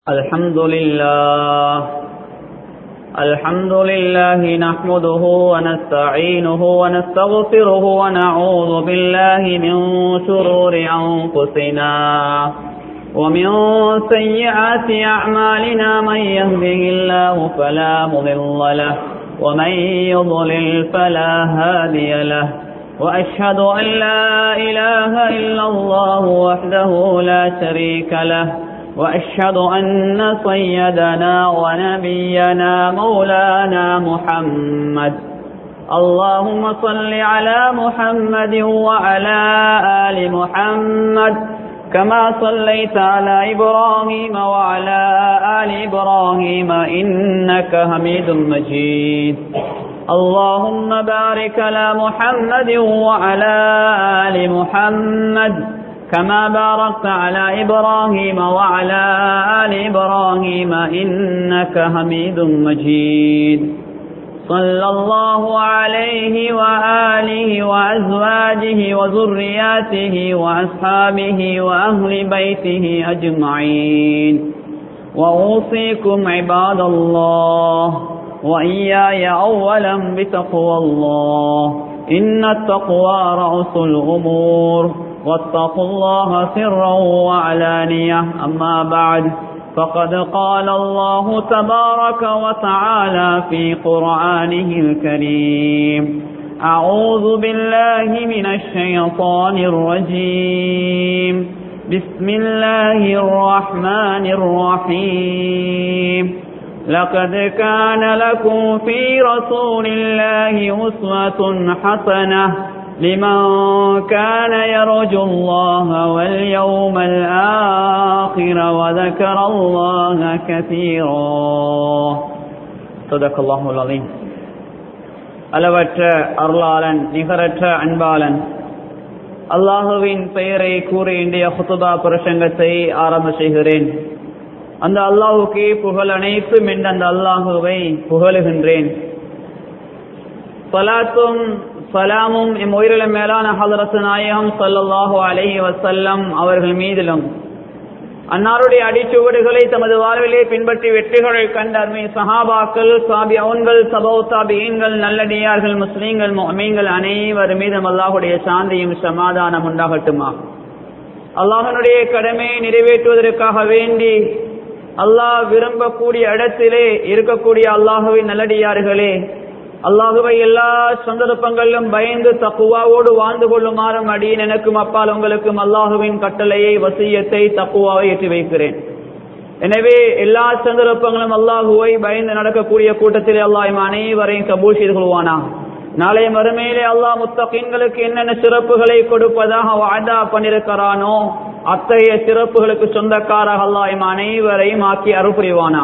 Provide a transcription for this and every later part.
الحمد لله الحمد لله نحمده ونستعينه ونستغفره ونعوذ بالله من شرور أنفسنا ومن سيئات أعمالنا من يهده الله فلا مضل له ومن يضلل فلا هادي له وأشهد أن لا إله إلا الله وحده لا شريك له وأشهد أن سيدنا ونبينا مولانا محمد اللهم صل على محمد وعلى آل محمد كما صليت على إبراهيم وعلى آل إبراهيم إنك حميد مجيد اللهم بارك على محمد وعلى آل محمد كما باركت على إبراهيم وعلى آل إبراهيم إنك حميد مجيد صلى الله عليه وآله وأزواجه وذرياته وأصحابه وأهل بيته أجمعين وأوصيكم عباد الله وإياي أولا بتقوى الله إن التقوى رأس الأمور واتقوا الله سرا وعلانية أما بعد فقد قال الله تبارك وتعالى في قرآنه الكريم أعوذ بالله من الشيطان الرجيم بسم الله الرحمن الرحيم لقد كان لكم في رسول الله أسوة حسنة لمن كان يرجو الله واليوم الآخر وذكر الله كثيرا صدق الله العظيم அளவற்ற அருளாளன் நிகரற்ற அன்பாளன் அல்லாஹுவின் பெயரை கூறி இந்திய ஹுத்துபா பிரசங்கத்தை ஆரம்ப செய்கிறேன் அந்த அல்லாஹுக்கே புகழ் அனைத்தும் என்று அந்த அல்லாஹுவை புகழுகின்றேன் சலாத்தும் சலாமும் எம் உயிரில மேலான ஹலரசு நாயகம் சல்லாஹு அலஹி வசல்லம் அவர்கள் மீதிலும் அன்னாருடைய அடிச்சுவடுகளை தமது வாழ்விலே பின்பற்றி வெற்றிகளை கண்ட அருமை சஹாபாக்கள் சாபி அவன்கள் சபௌ சாபியன்கள் நல்லடியார்கள் முஸ்லீம்கள் மீன்கள் அனைவர் மீதும் அல்லாஹுடைய சாந்தியும் சமாதானம் உண்டாகட்டுமா அல்லாஹனுடைய கடமையை நிறைவேற்றுவதற்காக வேண்டி அல்லாஹ் விரும்பக்கூடிய இடத்திலே இருக்கக்கூடிய அல்லாஹுவின் நல்லடியார்களே அல்லாஹுவை எல்லா சந்தர்ப்பங்களிலும் பயந்து தப்புவாவோடு வாழ்ந்து கொள்ளுமாறும் அடியின் எனக்கும் அப்பால் உங்களுக்கும் அல்லாஹுவின் கட்டளையை வசியத்தை தப்புவாவை ஏற்றி வைக்கிறேன் எனவே எல்லா சந்தர்ப்பங்களும் அல்லாஹுவை பயந்து நடக்கக்கூடிய கூட்டத்தில் அல்லாஹ் அனைவரையும் கபூல் செய்து கொள்வானா நாளைய மறுமையிலே அல்லாஹ் முத்தகீன்களுக்கு என்னென்ன சிறப்புகளை கொடுப்பதாக வாய்தா பண்ணிருக்கிறானோ அத்தகைய சிறப்புகளுக்கு சொந்தக்காராக அல்லாஹ் அனைவரையும் ஆக்கி அருள்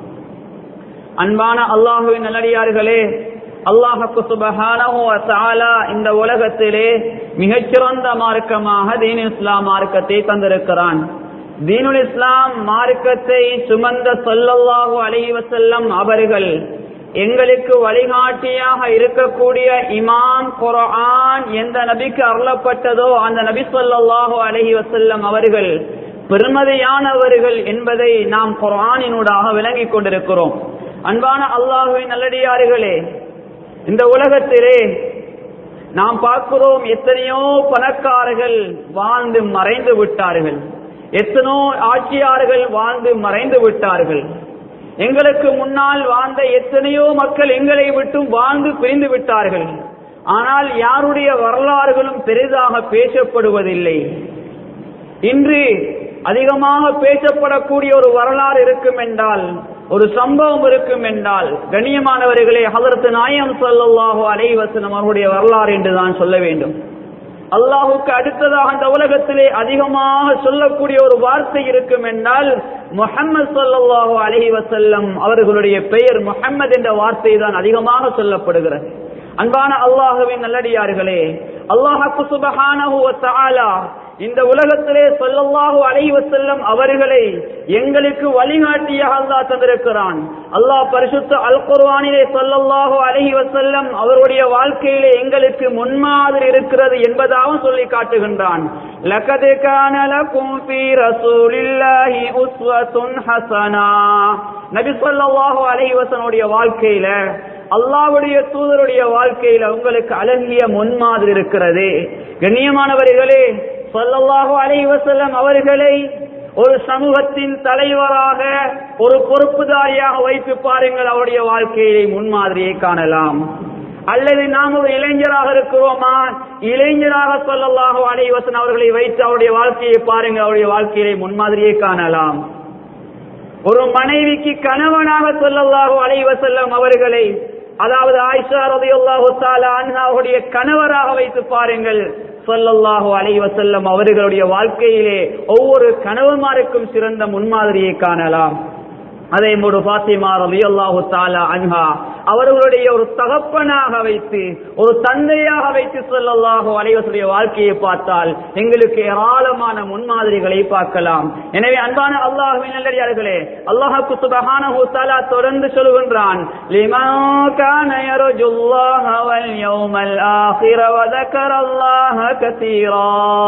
அன்பான அல்லாஹுவின் நல்லடியார்களே அல்லாஹுக்கு சுபஹானா இந்த உலகத்திலே மிகச்சிறந்த மார்க்கமாக தீன் இஸ்லாம் மார்க்கத்தை தந்திருக்கிறான் தீனுல் இஸ்லாம் மார்க்கத்தை சுமந்த சொல்லல்லாஹு அலி வசல்லம் அவர்கள் எங்களுக்கு வழிகாட்டியாக இருக்கக்கூடிய இமாம் குரான் எந்த நபிக்கு அருளப்பட்டதோ அந்த நபி சொல்லாஹு அலஹி வசல்லம் அவர்கள் பெருமதியானவர்கள் என்பதை நாம் குரானினூடாக விளங்கிக் கொண்டிருக்கிறோம் அன்பான அல்லாஹுவின் நல்லடியார்களே இந்த உலகத்திலே நாம் பார்க்கிறோம் எத்தனையோ பணக்காரர்கள் வாழ்ந்து மறைந்து விட்டார்கள் எத்தனோ ஆட்சியாளர்கள் வாழ்ந்து மறைந்து விட்டார்கள் எங்களுக்கு முன்னால் வாழ்ந்த எத்தனையோ மக்கள் எங்களை விட்டும் வாழ்ந்து பிரிந்து விட்டார்கள் ஆனால் யாருடைய வரலாறுகளும் பெரிதாக பேசப்படுவதில்லை இன்று அதிகமாக பேசப்படக்கூடிய ஒரு வரலாறு இருக்கும் என்றால் ஒரு சம்பவம் இருக்கும் என்றால் கண்ணியமானவர்களே ஹதரத்து நாயம் சொல்லல்லாஹோ அலைவசனம் அவருடைய வரலாறு என்றுதான் சொல்ல வேண்டும் அல்லாஹுக்கு அடுத்ததாக அந்த உலகத்திலே அதிகமாக சொல்லக்கூடிய ஒரு வார்த்தை இருக்கும் என்றால் முகம்மது சொல்லல்லாஹோ அலஹி வசல்லம் அவர்களுடைய பெயர் முகம்மது என்ற வார்த்தை தான் அதிகமாக சொல்லப்படுகிறது அன்பான அல்லாஹுவின் நல்லடியார்களே அல்லாஹுக்கு சுபஹானஹு இந்த உலகத்திலே சொல்லல்லாஹு அலைஹி வஸல்லம் அவர்களை எங்களுக்கு வழிகாட்டியாக அல்லாஹ் தந்திருக்கிறான் அல்லாஹ் பரிசுத்த அல் குர்ஆனிலே சொல்லல்லாஹு அலைஹி வஸல்லம் அவருடைய வாழ்க்கையிலே எங்களுக்கு முன்மாதிரி இருக்கிறது என்பதாகவும் சொல்லி காட்டுகின்றான் லகத் கான லகும் ஃபீ ரசூலில்லாஹி உஸ்வத்துன் ஹஸனா நபி ஸல்லல்லாஹு அலைஹி வஸல்லுடைய வாழ்க்கையில அல்லாஹ்வுடைய தூதருடைய வாழ்க்கையில உங்களுக்கு அழகிய முன்மாதிரி இருக்கிறது கண்ணியமானவர்களே ஸல்லல்லாஹு அலைஹி வஸல்லம் அவர்களை ஒரு சமூகத்தின் தலைவராக ஒரு பொறுப்புதாரியாக வைத்து பாருங்கள் அவருடைய வாழ்க்கையை முன்மாதிரியை காணலாம் அல்லது நாம் ஒரு இளைஞராக இருக்கிறோமா இளைஞராக சொல்லல்லாஹு அலைஹி வஸல்லம் அவர்களை வைத்து அவருடைய வாழ்க்கையை பாருங்க அவருடைய வாழ்க்கையை முன்மாதிரியை காணலாம் ஒரு மனைவிக்கு கணவனாக சொல்லல்லாஹு அலைஹி வஸல்லம் அவர்களை அதாவது ஆயிஷா ரலியல்லாஹு தஆலா அன்ஹாவுடைய கணவராக வைத்து பாருங்கள் சொல்லல்லாஹு அலைஹி வஸல்லம் அவர்களுடைய வாழ்க்கையிலே ஒவ்வொரு கணவன்மாருக்கும் சிறந்த முன்மாதிரியை காணலாம் அதே போடு பாத்திமா ரலியல்லாஹு தஆலா அன்ஹா அவர்களுடைய ஒரு தகப்பனாக வைத்து ஒரு தந்தையாக வைத்து சொல்லல்லாஹு அலைஹி வஸல்லம் வாழ்க்கையை பார்த்தால் எங்களுக்கு ஏராளமான முன்மாதிரிகளை பார்க்கலாம் எனவே அன்பான அல்லாஹ்வின் நல்லடியார்களே அல்லாஹ்வுக்கு சுப்ஹானஹு தஆலா தொடர்ந்து சொல்கின்றான் லிமன் கான யர்ஜுல்லாஹ வல் யௌமல் ஆখির வ ذكرல்லாஹ கஸீரா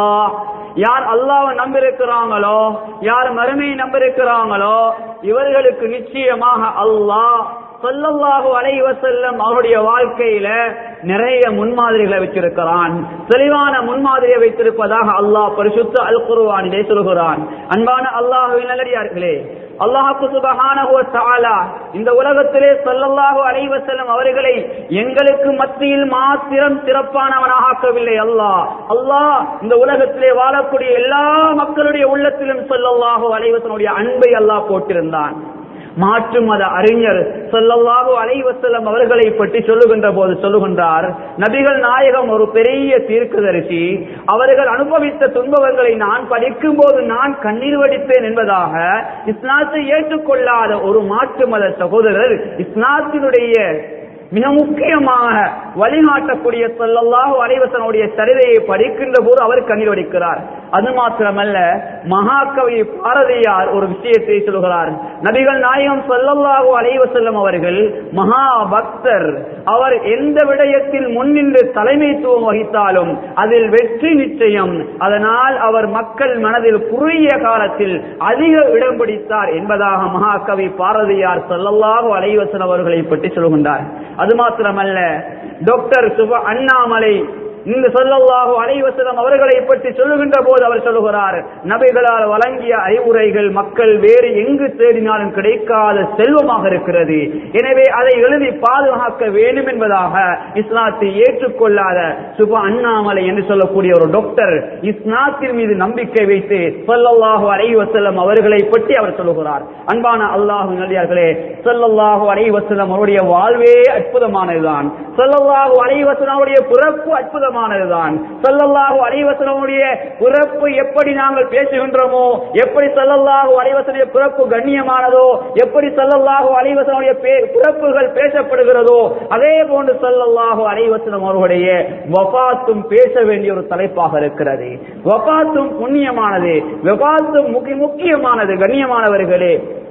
யார் அல்லாஹ்வை நம்பியிருக்கிறாங்களோ யார் மறுமையை நம்பியிருக்கிறாங்களோ இவர்களுக்கு நிச்சயமாக அல்லாஹ் சொல்லல்லாஹு அலைஹி வஸல்லம் அவருடைய வாழ்க்கையில நிறைய முன்மாதிரிகளை வச்சிருக்கிறான் தெளிவான முன்மாதிரியை வைத்திருப்பதாக அல்லாஹ் பரிசுத்த அல் குர்ஆனிலே சொல்கிறான் அன்பான அல்லாஹ்வின் நல்லடியார்களே அல்லாஹ்வுக்கு சுபஹானஹு வ தஆலா இந்த உலகத்திலே ஸல்லல்லாஹு அலைஹி வஸல்லம் அவர்களை எங்களுக்கு மத்தியில் மாத்திரம் சிறப்பானவனாக ஆக்கவில்லை அல்லாஹ் அல்லாஹ் இந்த உலகத்திலே வாழக்கூடிய எல்லா மக்களுடைய உள்ளத்திலும் ஸல்லல்லாஹு அலைஹி வஸல்லம் அன்பை அல்லாஹ் போட்டிருந்தான் மாற்று மத அறிஞர் சொல்லல்லாஹு அலைவசல்லம் அவர்களை பற்றி சொல்லுகின்ற போது சொல்லுகின்றார் நபிகள் நாயகம் ஒரு பெரிய தீர்க்கதரிசி அவர்கள் அனுபவித்த துன்பங்களை நான் படிக்கும் போது நான் கண்ணீர் வடிப்பேன் என்பதாக இஸ்லாத்தை ஏற்றுக்கொள்ளாத ஒரு மாற்று மத சகோதரர் இஸ்லாத்தினுடைய மிக முக்கியமாக வழிகாட்டக்கூடிய சொல்லல்லாஹு அலைவசனுடைய சரிதையை படிக்கின்ற போது அவர் கண்ணீர் வடிக்கிறார் அது மாத்திரமல்ல மகாகவி பாரதியார் ஒரு விஷயத்தை சொல்கிறார் நபிகள் நாயகம் சொல்லல்லாஹு அலைவசல்லம் அவர்கள் மகா பக்தர் அவர் எந்த விடயத்தில் முன்னின்று தலைமைத்துவம் வகித்தாலும் அதில் வெற்றி நிச்சயம் அதனால் அவர் மக்கள் மனதில் குறுகிய காலத்தில் அதிக இடம் பிடித்தார் என்பதாக மகாகவி பாரதியார் சொல்லல்லாஹு அலைவசன் அவர்களை பற்றி சொல்கின்றார் அது மாத்திரமல்ல டாக்டர் சுப அண்ணாமலை இந்த சொல்லல்லாஹு அலைவசலம் அவர்களை பற்றி சொல்லுகின்ற போது அவர் சொல்லுகிறார் நபிகளால் வழங்கிய அறிவுரைகள் மக்கள் வேறு எங்கு தேடினாலும் கிடைக்காத செல்வமாக இருக்கிறது எனவே அதை எழுதி பாதுகாக்க வேண்டும் என்பதாக இஸ்லாத்தை ஏற்றுக்கொள்ளாத சுப அண்ணாமலை என்று சொல்லக்கூடிய ஒரு டாக்டர் இஸ்லாத்தின் மீது நம்பிக்கை வைத்து சொல்லல்லாஹு அலைவசலம் அவர்களை பற்றி அவர் சொல்லுகிறார் அன்பான அல்லாஹு நல்லியார்களே சொல்லல்லாஹு அலைவசலம் அவருடைய வாழ்வே அற்புதமானதுதான் சொல்லல்லாஹு அலைவசலம் அவருடைய பிறப்பு அற்புதம் அற்புதமானதுதான் சல்லல்லாஹு அலைவசனுடைய பிறப்பு எப்படி நாங்கள் பேசுகின்றோமோ எப்படி சல்லல்லாஹு அலைவசனுடைய பிறப்பு கண்ணியமானதோ எப்படி சல்லல்லாஹு அலைவசனுடைய பிறப்புகள் பேசப்படுகிறதோ அதே போன்று சல்லல்லாஹு அலைவசனம் அவர்களுடைய வபாத்தும் பேச வேண்டிய ஒரு தலைப்பாக இருக்கிறது வபாத்தும் புண்ணியமானது வபாத்தும் முக்கியமானது கண்ணியமானவர்களே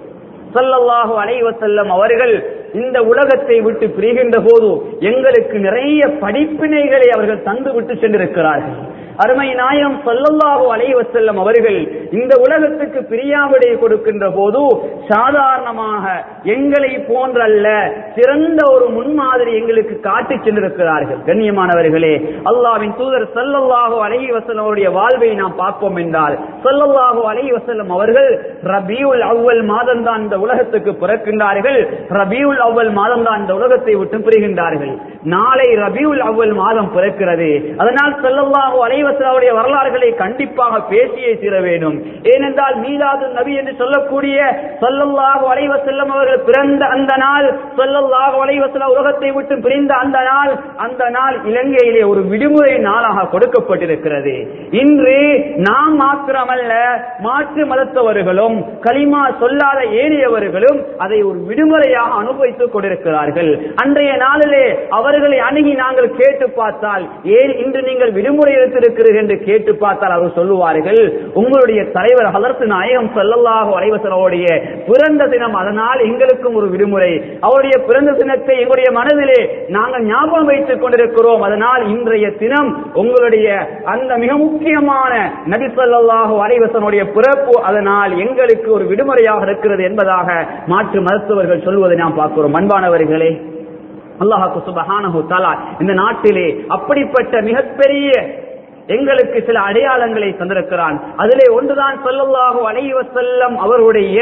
சல்லல்லாஹு அலைவசல்லம் அவர்கள் இந்த உலகத்தை விட்டு பிரிகின்ற போது எங்களுக்கு நிறைய படிப்பினைகளை அவர்கள் தந்து விட்டு சென்றிருக்கிறார்கள் அருமை நாயம் சொல்லல்லாஹு அலைவசல்லம் அவர்கள் இந்த உலகத்துக்கு பிரியாவிடை கொடுக்கின்ற போது சாதாரணமாக எங்களை போன்றல்ல சிறந்த ஒரு முன்மாதிரி எங்களுக்கு காட்டி சென்றிருக்கிறார்கள் கண்ணியமானவர்களே அல்லாவின் தூதர் சல்லல்லாஹு அலைஹி வசல்லம் அவருடைய வாழ்வை நாம் பார்ப்போம் என்றால் சல்லல்லாஹு அலைஹி வசல்லம் அவர்கள் ரபியுல் அவ்வல் மாதம் தான் இந்த உலகத்துக்கு பிறக்கின்றார்கள் ரபியுல் அவ்வல் மாதம் தான் இந்த உலகத்தை விட்டு பிரிகின்றார்கள் நாளை ரபியுல் அவ்வல் மாதம் பிறக்கிறது அதனால் சல்லல்லாஹு அலைவசலாவுடைய வரலாறுகளை கண்டிப்பாக பேசியே தீர வேண்டும் ஏனென்றால் மீலாது நபி என்று சொல்லக்கூடிய சல்லல்லாஹு அலைவசல்லம் அவர்கள் பிறந்த அந்த நாள் சல்லல்லாஹு அலைவசல்லா உலகத்தை விட்டு பிரிந்த அந்த நாள் அந்த நாள் இலங்கையிலே ஒரு விடுமுறை நாளாக கொடுக்கப்பட்டிருக்கிறது இன்று நாம் மாத்திரமல்ல மாற்று மதத்தவர்களும் களிமா சொல்லாத ஏறியவர்களும் அதை ஒரு விடுமுறையாக அனுபவித்துக் கொண்டிருக்கிறார்கள் அன்றைய நாளிலே அவர்களை அணுகி நாங்கள் கேட்டு பார்த்தால் ஏன் இன்று நீங்கள் விடுமுறை எடுத்திருக்கிறீர்கள் இருக்கிறது என்று கேட்டு பார்த்தால் அவர் சொல்லுவார்கள் உங்களுடைய தலைவர் ஹலர்த்து நாயகம் ஸல்லல்லாஹு அலைஹி வஸல்லமுடைய பிறந்த தினம் அதனால் எங்களுக்கும் ஒரு விடுமுறை அவருடைய பிறந்த தினத்தை எங்களுடைய மனதிலே நாங்கள் ஞாபகம் வைத்துக் கொண்டிருக்கிறோம் அதனால் இன்றைய தினம் உங்களுடைய அந்த மிக முக்கியமான நபி ஸல்லல்லாஹு அலைஹி வஸல்லமுடைய பிறப்பு அதனால் எங்களுக்கு ஒரு விடுமுறையாக இருக்கிறது என்பதாக மாற்று மருத்துவர்கள் சொல்வதை நாம் பார்க்கிறோம் அன்பானவர்களே அல்லாஹு சுபஹானஹு தஆலா இந்த நாட்டிலே அப்படிப்பட்ட மிகப்பெரிய எங்களுக்கு சில அடையாளங்களை தந்திருக்கிறான் அதிலே ஒன்றுதான் சொல்லல்லாஹு அலைஹி வஸல்லம் அவருடைய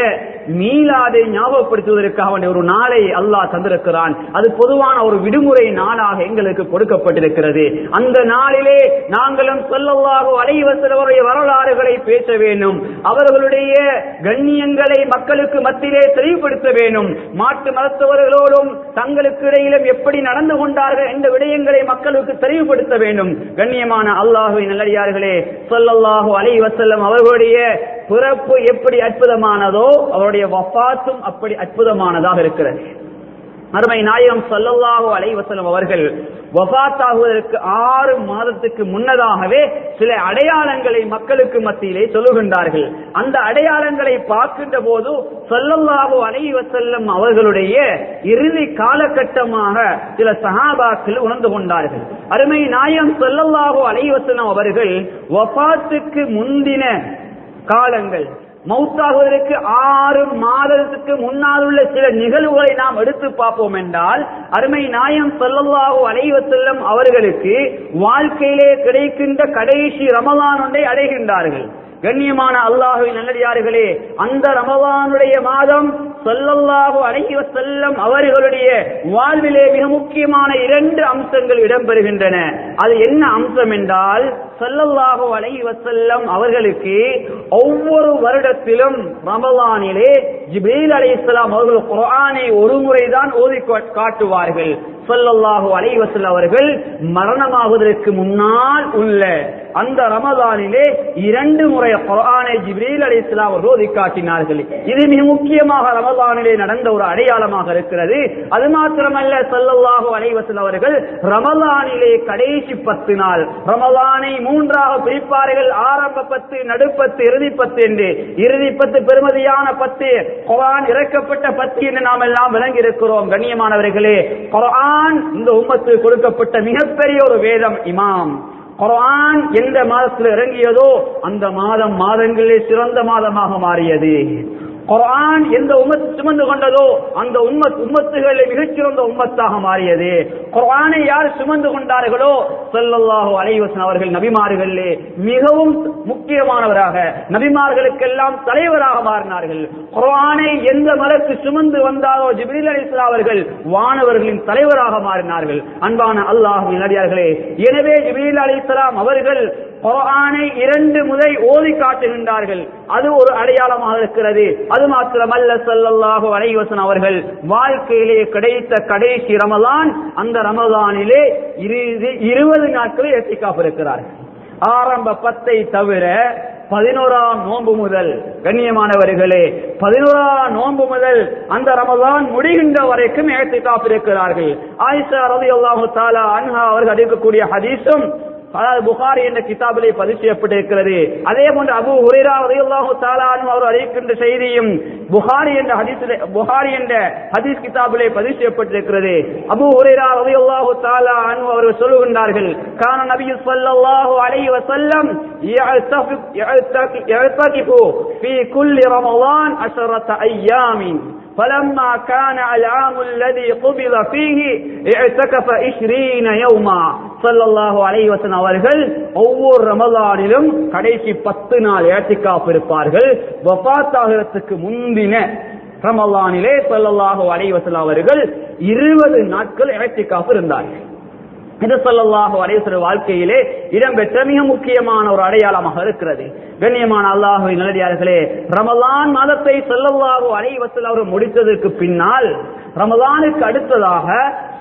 மீளாதை ஞாபகப்படுத்துவதற்காக வேண்டிய ஒரு நாளை அல்லாஹ் தந்திருக்கிறான் அது பொதுவான ஒரு விடுமுறை நாளாக எங்களுக்கு கொடுக்கப்பட்டிருக்கிறது அந்த நாளிலே நாங்களும் சொல்லல்லாஹு அலைஹி வஸல்லம் அவருடைய வரலாறுகளை பேச வேண்டும் அவர்களுடைய கண்ணியங்களை மக்களுக்கு மத்தியிலே தெளிவுபடுத்த வேண்டும் மாட்டு மருத்துவர்களோடும் தங்களுக்கு இடையிலும் எப்படி நடந்து கொண்டார்கள் என்ற விடயங்களை மக்களுக்கு தெளிவுபடுத்த வேண்டும் கண்ணியமான அல்லாஹுவின் நல்லடியார்களே சொல்லல்லாஹு அலைஹி வஸல்லம் அவர்களுடைய பிறப்பு எப்படி அற்புதமானதோ அவருடைய வஃபாத்தும் அப்படி அற்புதமானதாக இருக்கிறது அருமை நாயகம் சொல்லல்லாஹு அலைஹி வஸல்லம் அவர்கள் வஃபாத்தாகுவதற்கு ஆறு மாதத்துக்கு முன்னதாகவே சில அடையாளங்களை மக்களுக்கு மத்தியிலே சொல்லுகின்றார்கள் அந்த அடையாளங்களை பார்க்கின்ற போது சொல்லல்லாஹு அலைஹி வஸல்லம் அவர்களுடைய இறுதி காலகட்டமாக சில சஹாபாக்கள் உணர்ந்து கொண்டார்கள் அருமை நாயகம் சொல்லல்லாஹு அலைஹி வஸல்லம் அவர்கள் வஃபாத்துக்கு முந்தின காலங்கள் மௌத்தாகுவதற்கு ஆறு மாதத்துக்கு முன்னால் உள்ள சில நிகழ்வுகளை நாம் எடுத்து பார்ப்போம் என்றால் அருமை நாயம் சொல்லல்லாஹு அலைவ செல்லம் அவர்களுக்கு வாழ்க்கையிலே கிடைக்கின்ற கடைசி ரமலான் ஒன்றை அடைகின்றார்கள் கண்ணியமான அல்லாஹுவின் நல்லடியார்களே அந்த ரமலானுடைய மாதம் சொல்லல்லாஹு அலைஹி வஸல்லம் அவர்களுடைய வாழ்விலே மிக முக்கியமான இரண்டு அம்சங்கள் இடம்பெறுகின்றன அது என்ன அம்சம் என்றால் சொல்லல்லாஹு அலைஹி வஸல்லம் அவர்களுக்கு ஒவ்வொரு வருடத்திலும் ரமலானிலே ஜிப்ரீல் அலைஹிஸ்ஸலாம் அவர்கள் குர்ஆனை ஒரு முறைதான் ஓதி காட்டுவார்கள் சொல்லல்லாஹு அலைஹி வஸல்லம் அவர்கள் மரணமாவதற்கு முன்னால் உள்ள அந்த ரமதானிலே இரண்டு முறை குர்ஆனை ஜிப்ரீல் அலைஹிஸ்ஸலாம் அவர்கள் ஓதி காட்டினார்கள் இது மிக முக்கியமாக ரமதானிலே நடந்த ஒரு அடையாளமாக இருக்கிறது அது மாத்திரமல்ல சொல்லல்லாஹு அலைஹி வஸல்லம் அவர்கள் ரமலானிலே கடைசி பத்து நாள் ரமலானை மூன்றாக பிரிப்பார்கள் ஆரம்ப பத்து நடுப்பத்து இறுதி பத்து என்று இறுதி பத்து பெருமதியான பத்து குர்ஆன் இறக்கப்பட்ட பத்து என்று நாம் எல்லாம் விளங்கி இருக்கிறோம் கண்ணியமானவர்களே குர்ஆன் இந்த உம்மத்து கொடுக்கப்பட்ட மிகப்பெரிய ஒரு வேதம் இமாம் குர்ஆன் எந்த மாதத்தில் இறங்கியதோ அந்த மாதம் மாதங்களிலே சிறந்த மாதமாக மாறியது குர்ஆன் எந்த உம்மத் சுமந்து கொண்டதோ அந்த உம்மத் உம்மத்துகளில் மிகச்சிறந்த உம்மத்தாக மாறியது குர்ஆனை யார் சுமந்து கொண்டார்களோ ஸல்லல்லாஹு அலைஹி வஸல்லம் அவர்கள் நபிமார்களிலே மிகவும் முக்கியமானவராக நபிமார்களுக்கெல்லாம் தலைவராக மாறினார்கள் குர்ஆனை எந்த மலக்கு சுமந்து வந்தாரோ ஜிப்ரீல் அலைஹிஸ்ஸலாம் அவர்கள் வானவர்களின் தலைவராக மாறினார்கள் அன்பான அல்லாஹ்வின் நடிகார்களே எனவே ஜிப்ரீல் அலைஹிஸ்ஸலாம் அவர்கள் குர்ஆனை இரண்டு முறை ஓதி காட்டுகின்றார்கள் அது ஒரு அடையாளமாக இருக்கிறது அது மாத்திரமல்ல ஸல்லல்லாஹு அலைஹி வஸல்லம் அவர்கள் வாழ்க்கையிலே கிடைத்த கடைசி ரமலான் அந்த ரமலானிலே இருபது நாட்கள் எத்திக்காப் இருக்கிறார்கள் ஆரம்ப பத்தை தவிர பதினோராம் நோன்பு முதல் கண்ணியமானவர்களே பதினோராம் நோன்பு முதல் அந்த ரமலான் முடிகின்ற வரைக்கும் ஏத்திக்காப் இருக்கிறார்கள் ஆயிஷா ரலியல்லாஹு தஆலா அன்ஹா அவர்கள் அறிவிக்கக்கூடிய ஹதீஸும் அதாவது புகாரி என்ற கிதாபிலே பதிவு செய்யப்பட்டிருக்கிறது அதே போன்று அபு ஹுரைரா ரலியல்லாஹு தஆலா அன்ஹு அவர் அறிவிக்கின்ற செய்தியும் புகாரி என்ற ஹதீஸிலே புகாரி என்ற ஹதீஸ் கிதாபிலே பதிவு செய்யப்பட்டிருக்கிறது அபு ஹுரைரா ரலியல்லாஹு தஆலா அன்ஹு அவர்கள் சொல்லுகின்றார்கள் கான நபி ஸல்லல்லாஹு அலைஹி வஸல்லம் يعتكف في كل رمضان عشرة أيام فلما كان العام الذي قبض فيه اعتكف 20 يوما ஸல்லல்லாஹு அலைஹி வஸல்லம் அவர்கள் ஒவ்வொரு ரமலானிலும் கடைசி பத்து நாள் ஏத்திக்காப் இருப்பார்கள் வஃபாத் ஆகிறதுக்கு முந்தின ரமலானிலே ஸல்லல்லாஹு அலைஹி வஸல்லம் அவர்கள் இருபது நாட்கள் ஏத்திக்காப் இருந்தார்கள் இது சொல்லல்லாஹு அலைஹி வாழ்க்கையிலே இடம்பெற்ற மிக முக்கியமான ஒரு அடையாளமாக இருக்கிறது கண்ணியமான அல்லாஹுவின் நல்லடியார்களே ரமலான் மாதத்தை சொல்லல்லாஹு அலைஹி வஸல்லம் அவர் முடித்ததற்கு பின்னால் ரமலானுக்கு அடுத்ததாக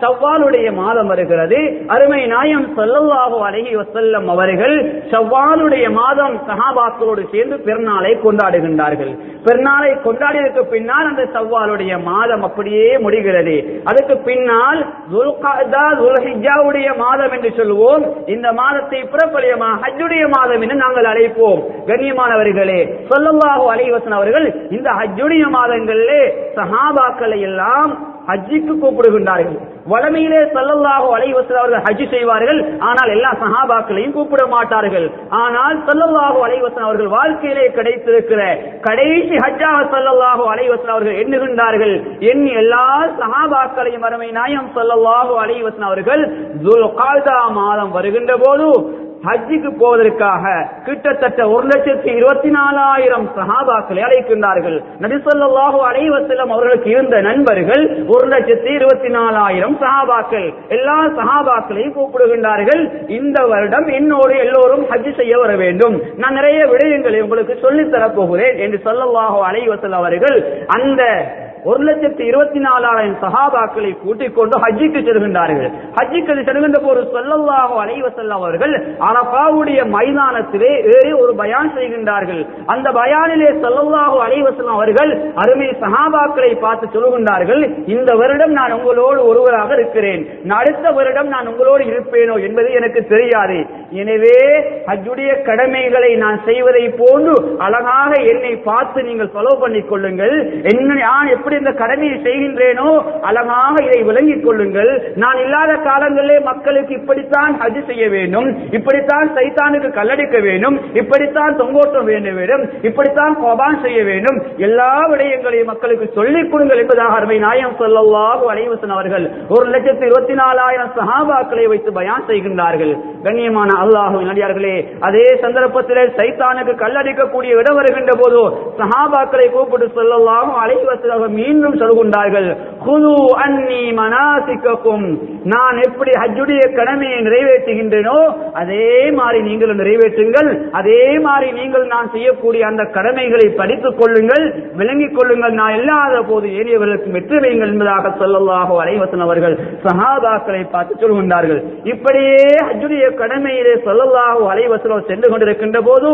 ஷவ்வாலுடைய மாதம் வருகிறது அருமை நாயம் ஸல்லல்லாஹு அலைஹி வஸல்லம் அவர்கள் ஷவ்வாலுடைய மாதம் சஹாபாக்களோடு சேர்ந்து பெருநாளை கொண்டாடுகின்றார்கள் பெருநாளை கொண்டாடியதற்கு பின்னால் அந்த ஷவ்வாலுடைய மாதம் அப்படியே முடிகிறது அதுக்கு பின்னால் துல்காதா துல்ஹிஜாவுடைய மாதம் என்று சொல்லுவோம் இந்த மாதத்தை பிரபலியமாக ஹஜ்ஜுடைய மாதம் என்று நாங்கள் அழைப்போம் கண்ணியமானவர்களே ஸல்லல்லாஹு அலைஹி வஸல்லம் அவர்கள் இந்த ஹஜ்ஜுடைய மாதங்களிலே சஹாபாக்களை எல்லாம் ஹஜ்ஜிக்கு கூப்பிடுகின்றார்கள் வளமையிலே சல்லல்லாஹு அலைஹி வஸல்லம் அவர்கள் ஹஜ் செய்வார்கள் ஆனால் எல்லா சஹாபாக்களையும் கூப்பிட மாட்டார்கள் ஆனால் சல்லல்லாஹு அலைஹி வஸல்லம் அவர்கள் வாழ்க்கையிலே கிடைத்திருக்கிற கடைசி ஹஜ்ஜாக சல்லல்லாஹு அலைஹி வஸல்லம் அவர்கள் எண்ணுகின்றார்கள் எண்ணி எல்லா சஹாபாக்களையும் அருமை நாயம் சல்லல்லாஹு அலைஹி வஸல்லம் அவர்கள் துல்காதா மாதம் வருகின்ற போது ஹஜ்ஜுக்கு போவதற்காக கிட்டத்தட்ட ஒரு லட்சத்தி இருபத்தி நாலாயிரம் சஹாபாக்களை அழைக்கின்றார்கள் நபிசல்லாஹு அலைவசல்லம் அவர்களுக்கு இருந்த நண்பர்கள் ஒரு லட்சத்தி இருபத்தி நாலாயிரம் சஹாபாக்கள் எல்லா சஹாபாக்களையும் கூப்பிடுகின்றார்கள் இந்த வருடம் என்னோடு எல்லோரும் ஹஜ் செய்ய வர வேண்டும் நான் நிறைய விடயங்களை உங்களுக்கு சொல்லித் தரப் போகிறேன் என்று சொல்லல்லாஹு அலைவசல்லம் அவர்கள் அந்த ஒரு லட்சத்தி இருபத்தி நாலாயிரம் சஹாபாக்களை கூட்டிக் கொண்டு ஹஜ்ஜிக்கு செல்கின்றார்கள் ஹஜ்ஜிக்கு செல்கின்ற போது சொல்லல்லாஹு அலைவசல்லம் அவர்கள் அரபாவுடைய மைதானத்திலே ஏறி ஒரு பயான் செய்கின்றார்கள் அந்த பயானிலே சொல்லல்லாஹு அலைவசல்லம் அவர்கள் அருமை சஹாபாக்களை பார்த்து சொல்கின்றார்கள் இந்த வருடம் நான் உங்களோடு ஒருவராக இருக்கிறேன் அடுத்த வருடம் நான் உங்களோடு இருப்பேனோ என்பது எனக்கு தெரியாது எனவே ஹஜ்ஜுடைய கடமைகளை நான் செய்வதை போன்று அழகாக என்னை பார்த்து நீங்கள் ஃபாலோ பண்ணிக் கொள்ளுங்கள் என்ன நான் எப்படி இந்த கடமையை செய்கின்றேனோ அழகாக இதை விளங்கிக் கொள்ளுங்கள் நான் இல்லாத காலங்களிலே மக்களுக்கு இப்படித்தான் ஹஜ் செய்ய வேண்டும் இப்படித்தான் சைத்தானுக்கு கல்லடிக்க வேண்டும் இப்படித்தான் தொங்கோட்டம் வேண்டும் வேண்டும் இப்படித்தான் கொபான் செய்ய வேண்டும் எல்லா விடயங்களையும் மக்களுக்கு சொல்லிக் கொடுங்கள் என்பதாக அருமை நாயம் சொல்லவாக அலைவசன் அவர்கள் ஒரு லட்சத்தி இருபத்தி நாலாயிரம் சஹாபாக்களை வைத்து பயான் செய்கின்றார்கள் கண்ணியமான அல்லாஹு நடிகார்களே அதே சந்தர்ப்பத்திலே சைத்தானுக்கு கல்லடிக்கக்கூடிய இடம் வருகின்ற போது சஹாபாக்களை கூப்பிட்டு சொல்லலாம் அலைவசன் மீண்டும் சொல்கின்றார்கள் குது அன்னி மனாசிக்கும் நான் எப்படி ஹஜ்ஜுடைய கடமையை நிறைவேற்றுகின்றேனோ அதே மாதிரி நீங்களும் நிறைவேற்றுங்கள் அதே மாதிரி நீங்கள் நான் செய்யக்கூடிய அந்த கடமைகளை படித்துக் கொள்ளுங்கள் விளங்கிக் கொள்ளுங்கள் நான் இல்லாத போது ஏறியவர்களுக்கு வெற்றி வையுங்கள் என்பதாக சொல்லல்லாஹோ அலைவசன் அவர்கள் சஹாபாக்களை பார்த்து சொல்கின்றார்கள் இப்படியே ஹஜ்ஜுடைய கடமையிலே சொல்லல்லாஹோ அலைவசனம் சென்று கொண்டிருக்கின்ற போது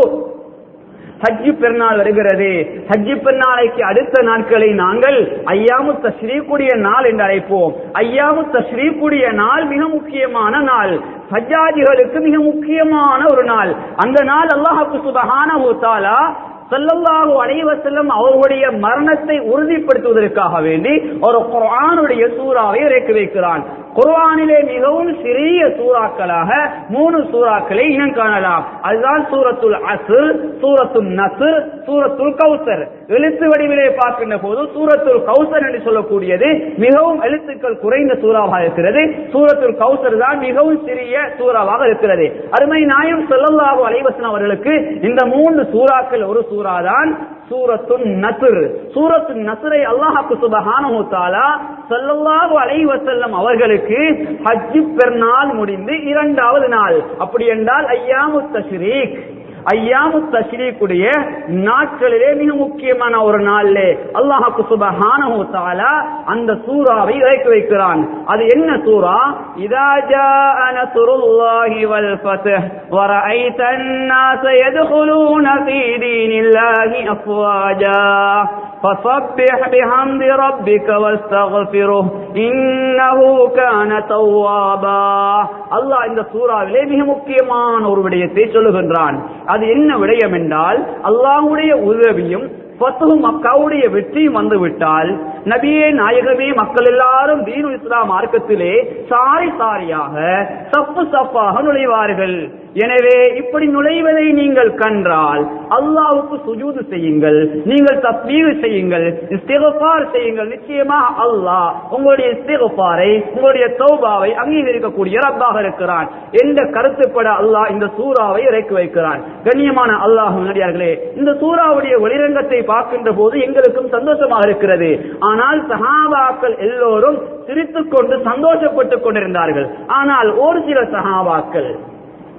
ஹஜ்ஜு பெருநாள் வருகிறது ஹஜ்ஜு பெருநாளைக்கு அடுத்த நாட்களை நாங்கள் ஐயாமு தஸ்ரீக்குடைய நாள் என்று அழைப்போம் ஐயாமு தஸ்ரீக்குடைய நாள் மிக முக்கியமான நாள் ஹஜ்ஜாஜிகளுக்கு மிக முக்கியமான ஒரு நாள் அந்த நாள் அல்லாஹு சுபஹான தாலா சல்லல்லாஹு அலைஹி வஸல்லம் அவர்களுடைய மரணத்தை உறுதிப்படுத்துவதற்காக வேண்டி ஒரு குர்ஆனுடைய சூறாவை இறக்கி வைக்கிறான் குர்ஆனிலே மிகவும் சிறிய சூறாக்களாக மூணு சூறாக்களை இனம் காணலாம் அதுதான் சூரத்துல் அஸ்ர் சூரத்துல் நஸ்ர் சூரத்துல் கௌசர் எழுத்து வடிவிலே பார்க்கின்ற போது சூரத்துல் கௌசர் என்று சொல்லக்கூடியது மிகவும் எழுத்துக்கள் குறைந்த சூறாவாக இருக்கிறது சூரத்துல் கௌசர் தான் மிகவும் சிறிய சூறாவாக இருக்கிறது அருமை நாயம் ஸல்லல்லாஹு அலைஹி வஸல்லம் அவர்களுக்கு இந்த மூன்று சூறாக்கள் ஒரு சூறா தான் சூரத்து நசுர் சூரத்து நசுரை அல்லாஹாக்கு சுபஹானஹு தஆலா ஸல்லல்லாஹு அலைஹி வஸல்லம் அவர்களுக்கு ஹஜ் பெருநாள் முடிந்து இரண்டாவது நாள் அப்படி என்றால் ஐயாமு தஷ்ரீக் ஐயாமு தஷ்ரீக்குடைய நாட்களிலே மிக முக்கியமான ஒரு நாளிலே அல்லாஹாக்கு சுபஹானஹு தஆலா அந்த சூராவை இறக்கி வைக்கிறான் அது என்ன சூரா இதா ஜாஅ நஸ்ருல்லாஹி வல் ஃபத்ஹ் ورأيت الناس يدخلون في دين الله أفواجا فصبح بحمد ربك واستغفره إنه كان توابا அல்லாஹ் இந்த சூறாவிலே மிக முக்கியமான ஒரு விடயத்தை சொல்லுகின்றான் அது என்ன விடயம் என்றால் அல்லாஹ்வுடைய உதவியும் பத்து மக்காவுடைய வெற்றியும் வந்து விட்டால் நபியே நாயகமே மக்கள் எல்லாரும் தீனு இஸ்லாம் மார்க்கத்திலே சாரி சாரியாக சப்பு சப்பாக நுழைவார்கள் எனவே இப்படி நுழைவதை நீங்கள் கண்டால் அல்லாவுக்கு சுஜூது செய்யுங்கள் நீங்கள் தஸ்மீவு செய்யுங்கள் இஸ்திகஃபார் செய்யுங்கள் நிச்சயமாக அல்லாஹ் உங்களுடைய இஸ்திகஃபாரை உங்களுடைய தௌபாவை அங்கீகரிக்கக்கூடிய ரப்பாக இருக்கிறான் என்ற கருத்துப்பட அல்லாஹ் இந்த சூறாவை இறக்கி வைக்கிறான் கண்ணியமான அல்லாஹ் நடிகார்களே இந்த சூறாவுடைய வெளிரங்கத்தை பார்க்கின்ற போது எங்களுக்கும் சந்தோஷமாக இருக்கிறது ஆனால் சஹாபாக்கள் எல்லோரும் சிரித்துக் கொண்டு சந்தோஷப்பட்டுக் கொண்டிருந்தார்கள் ஆனால் ஒரு சில சஹாபாக்கள்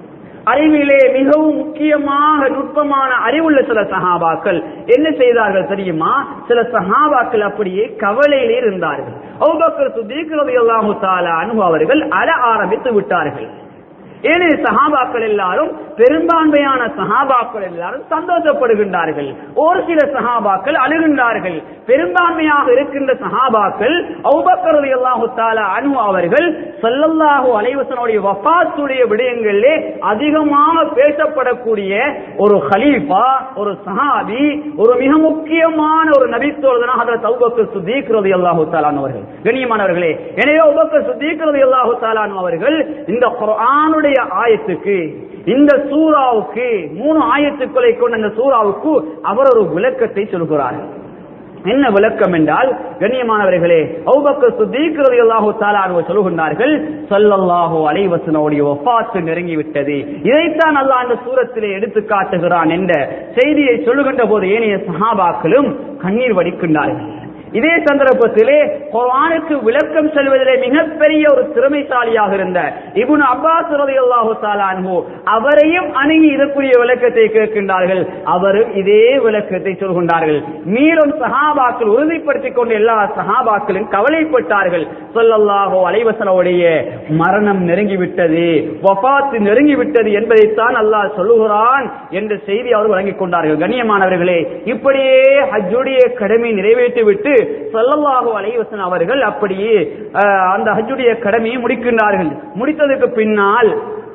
அறிவிலே மிகவும் முக்கியமாக நுட்பமான அறிவுள்ள சில சஹாபாக்கள் என்ன செய்தார்கள் தெரியுமா சில சஹாபாக்கள் அப்படியே கவலையிலே இருந்தார்கள் அவுபக்கர் சுத்தீக் ரலியல்லாஹு தஆலா அன்ஹு அவர்கள் அழ ஆரம்பித்து விட்டார்கள் ஏனைய சஹாபாக்கள் எல்லாரும் பெரும்பான்மையான சஹாபாக்கள் எல்லாரும் சந்தோஷப்படுகின்றார்கள் ஒரு சில சஹாபாக்கள் அழுகின்றார்கள் பெரும்பான்மையாக இருக்கின்ற சஹாபாக்கள் அவுபக்கர் ரலியல்லாஹு தஆலா அன்ஹு அவர்கள் ஸல்லல்லாஹு அலைஹி வஸல்லுடைய வஃபாத்துடைய விடயங்களிலே அதிகமாக பேசப்படக்கூடிய ஒரு ஹலீஃபா ஒரு சஹாபி ஒரு மிக முக்கியமான ஒரு நபித்தோழனாக ஹஜரத் அபூபக்கர் சித்திக் ரலியல்லாஹு தஆலா அவர்கள் கண்ணியமானவர்களே எனவே அபூபக்கர் சித்திக் ரலியல்லாஹு தஆலா அவர்கள் இந்த குர்ஆனுடைய ஆயத்துக்கு இந்த சூறாவுக்கு மூணு ஆயத்துக்களை கொண்ட இந்த சூறாவுக்கு அவர் ஒரு விளக்கத்தை சொல்கிறார் என்ன விளக்கம் என்றால் கண்ணியமானவர்களே அவுபக்கர் சித்திக் ரலியல்லாஹு தஆலா அன்ஹு சொல்லுகின்றார்கள் ஸல்லல்லாஹு அலைஹி வஸல்லுடைய வஃபாத் நெருங்கி விட்டது இதைத்தான் அல்லாஹ் அந்த சூரத்திலே எடுத்து காட்டுகிறான் என்ற செய்தியை சொல்லுகின்ற போது ஏனைய சஹாபாக்களும் கண்ணீர் வடிக்கின்றார்கள் இதே சந்தர்ப்பத்திலே குர்ஆனுக்கு விளக்கம் செல்வதிலே மிகப்பெரிய ஒரு திறமைசாலியாக இருந்த இப்னு அப்பாஸ் ரலியல்லாஹு தஆலா அன்ஹு அவரையும் அணுகி இதற்குரிய விளக்கத்தை கேட்கின்றார்கள் அவரும் இதே விளக்கத்தை சொல்கின்றார்கள் மீண்டும் சஹாபாக்கள் உறுதிப்படுத்திக் கொண்ட எல்லா சஹாபாக்களும் கவலைப்பட்டார்கள் ஸல்லல்லாஹு அலைஹி வஸல்லுடைய மரணம் நெருங்கிவிட்டது வஃபாத் நெருங்கிவிட்டது என்பதைத்தான் அல்லாஹ் சொல்லுகிறான் என்ற செய்தி அவர் வழங்கிக் கொண்டார்கள் கண்ணியமானவர்களே இப்படியே ஹஜ்ஜுடைய கடமை நிறைவேற்றி விட்டு ஸல்லல்லாஹு அலைஹி வஸல்லம் அவர்கள் அப்படியே அஹ், அந்த ஹஜ்ஜுடைய கடமையை முடிக்கின்றார்கள் முடித்ததுக்கு பின்னால்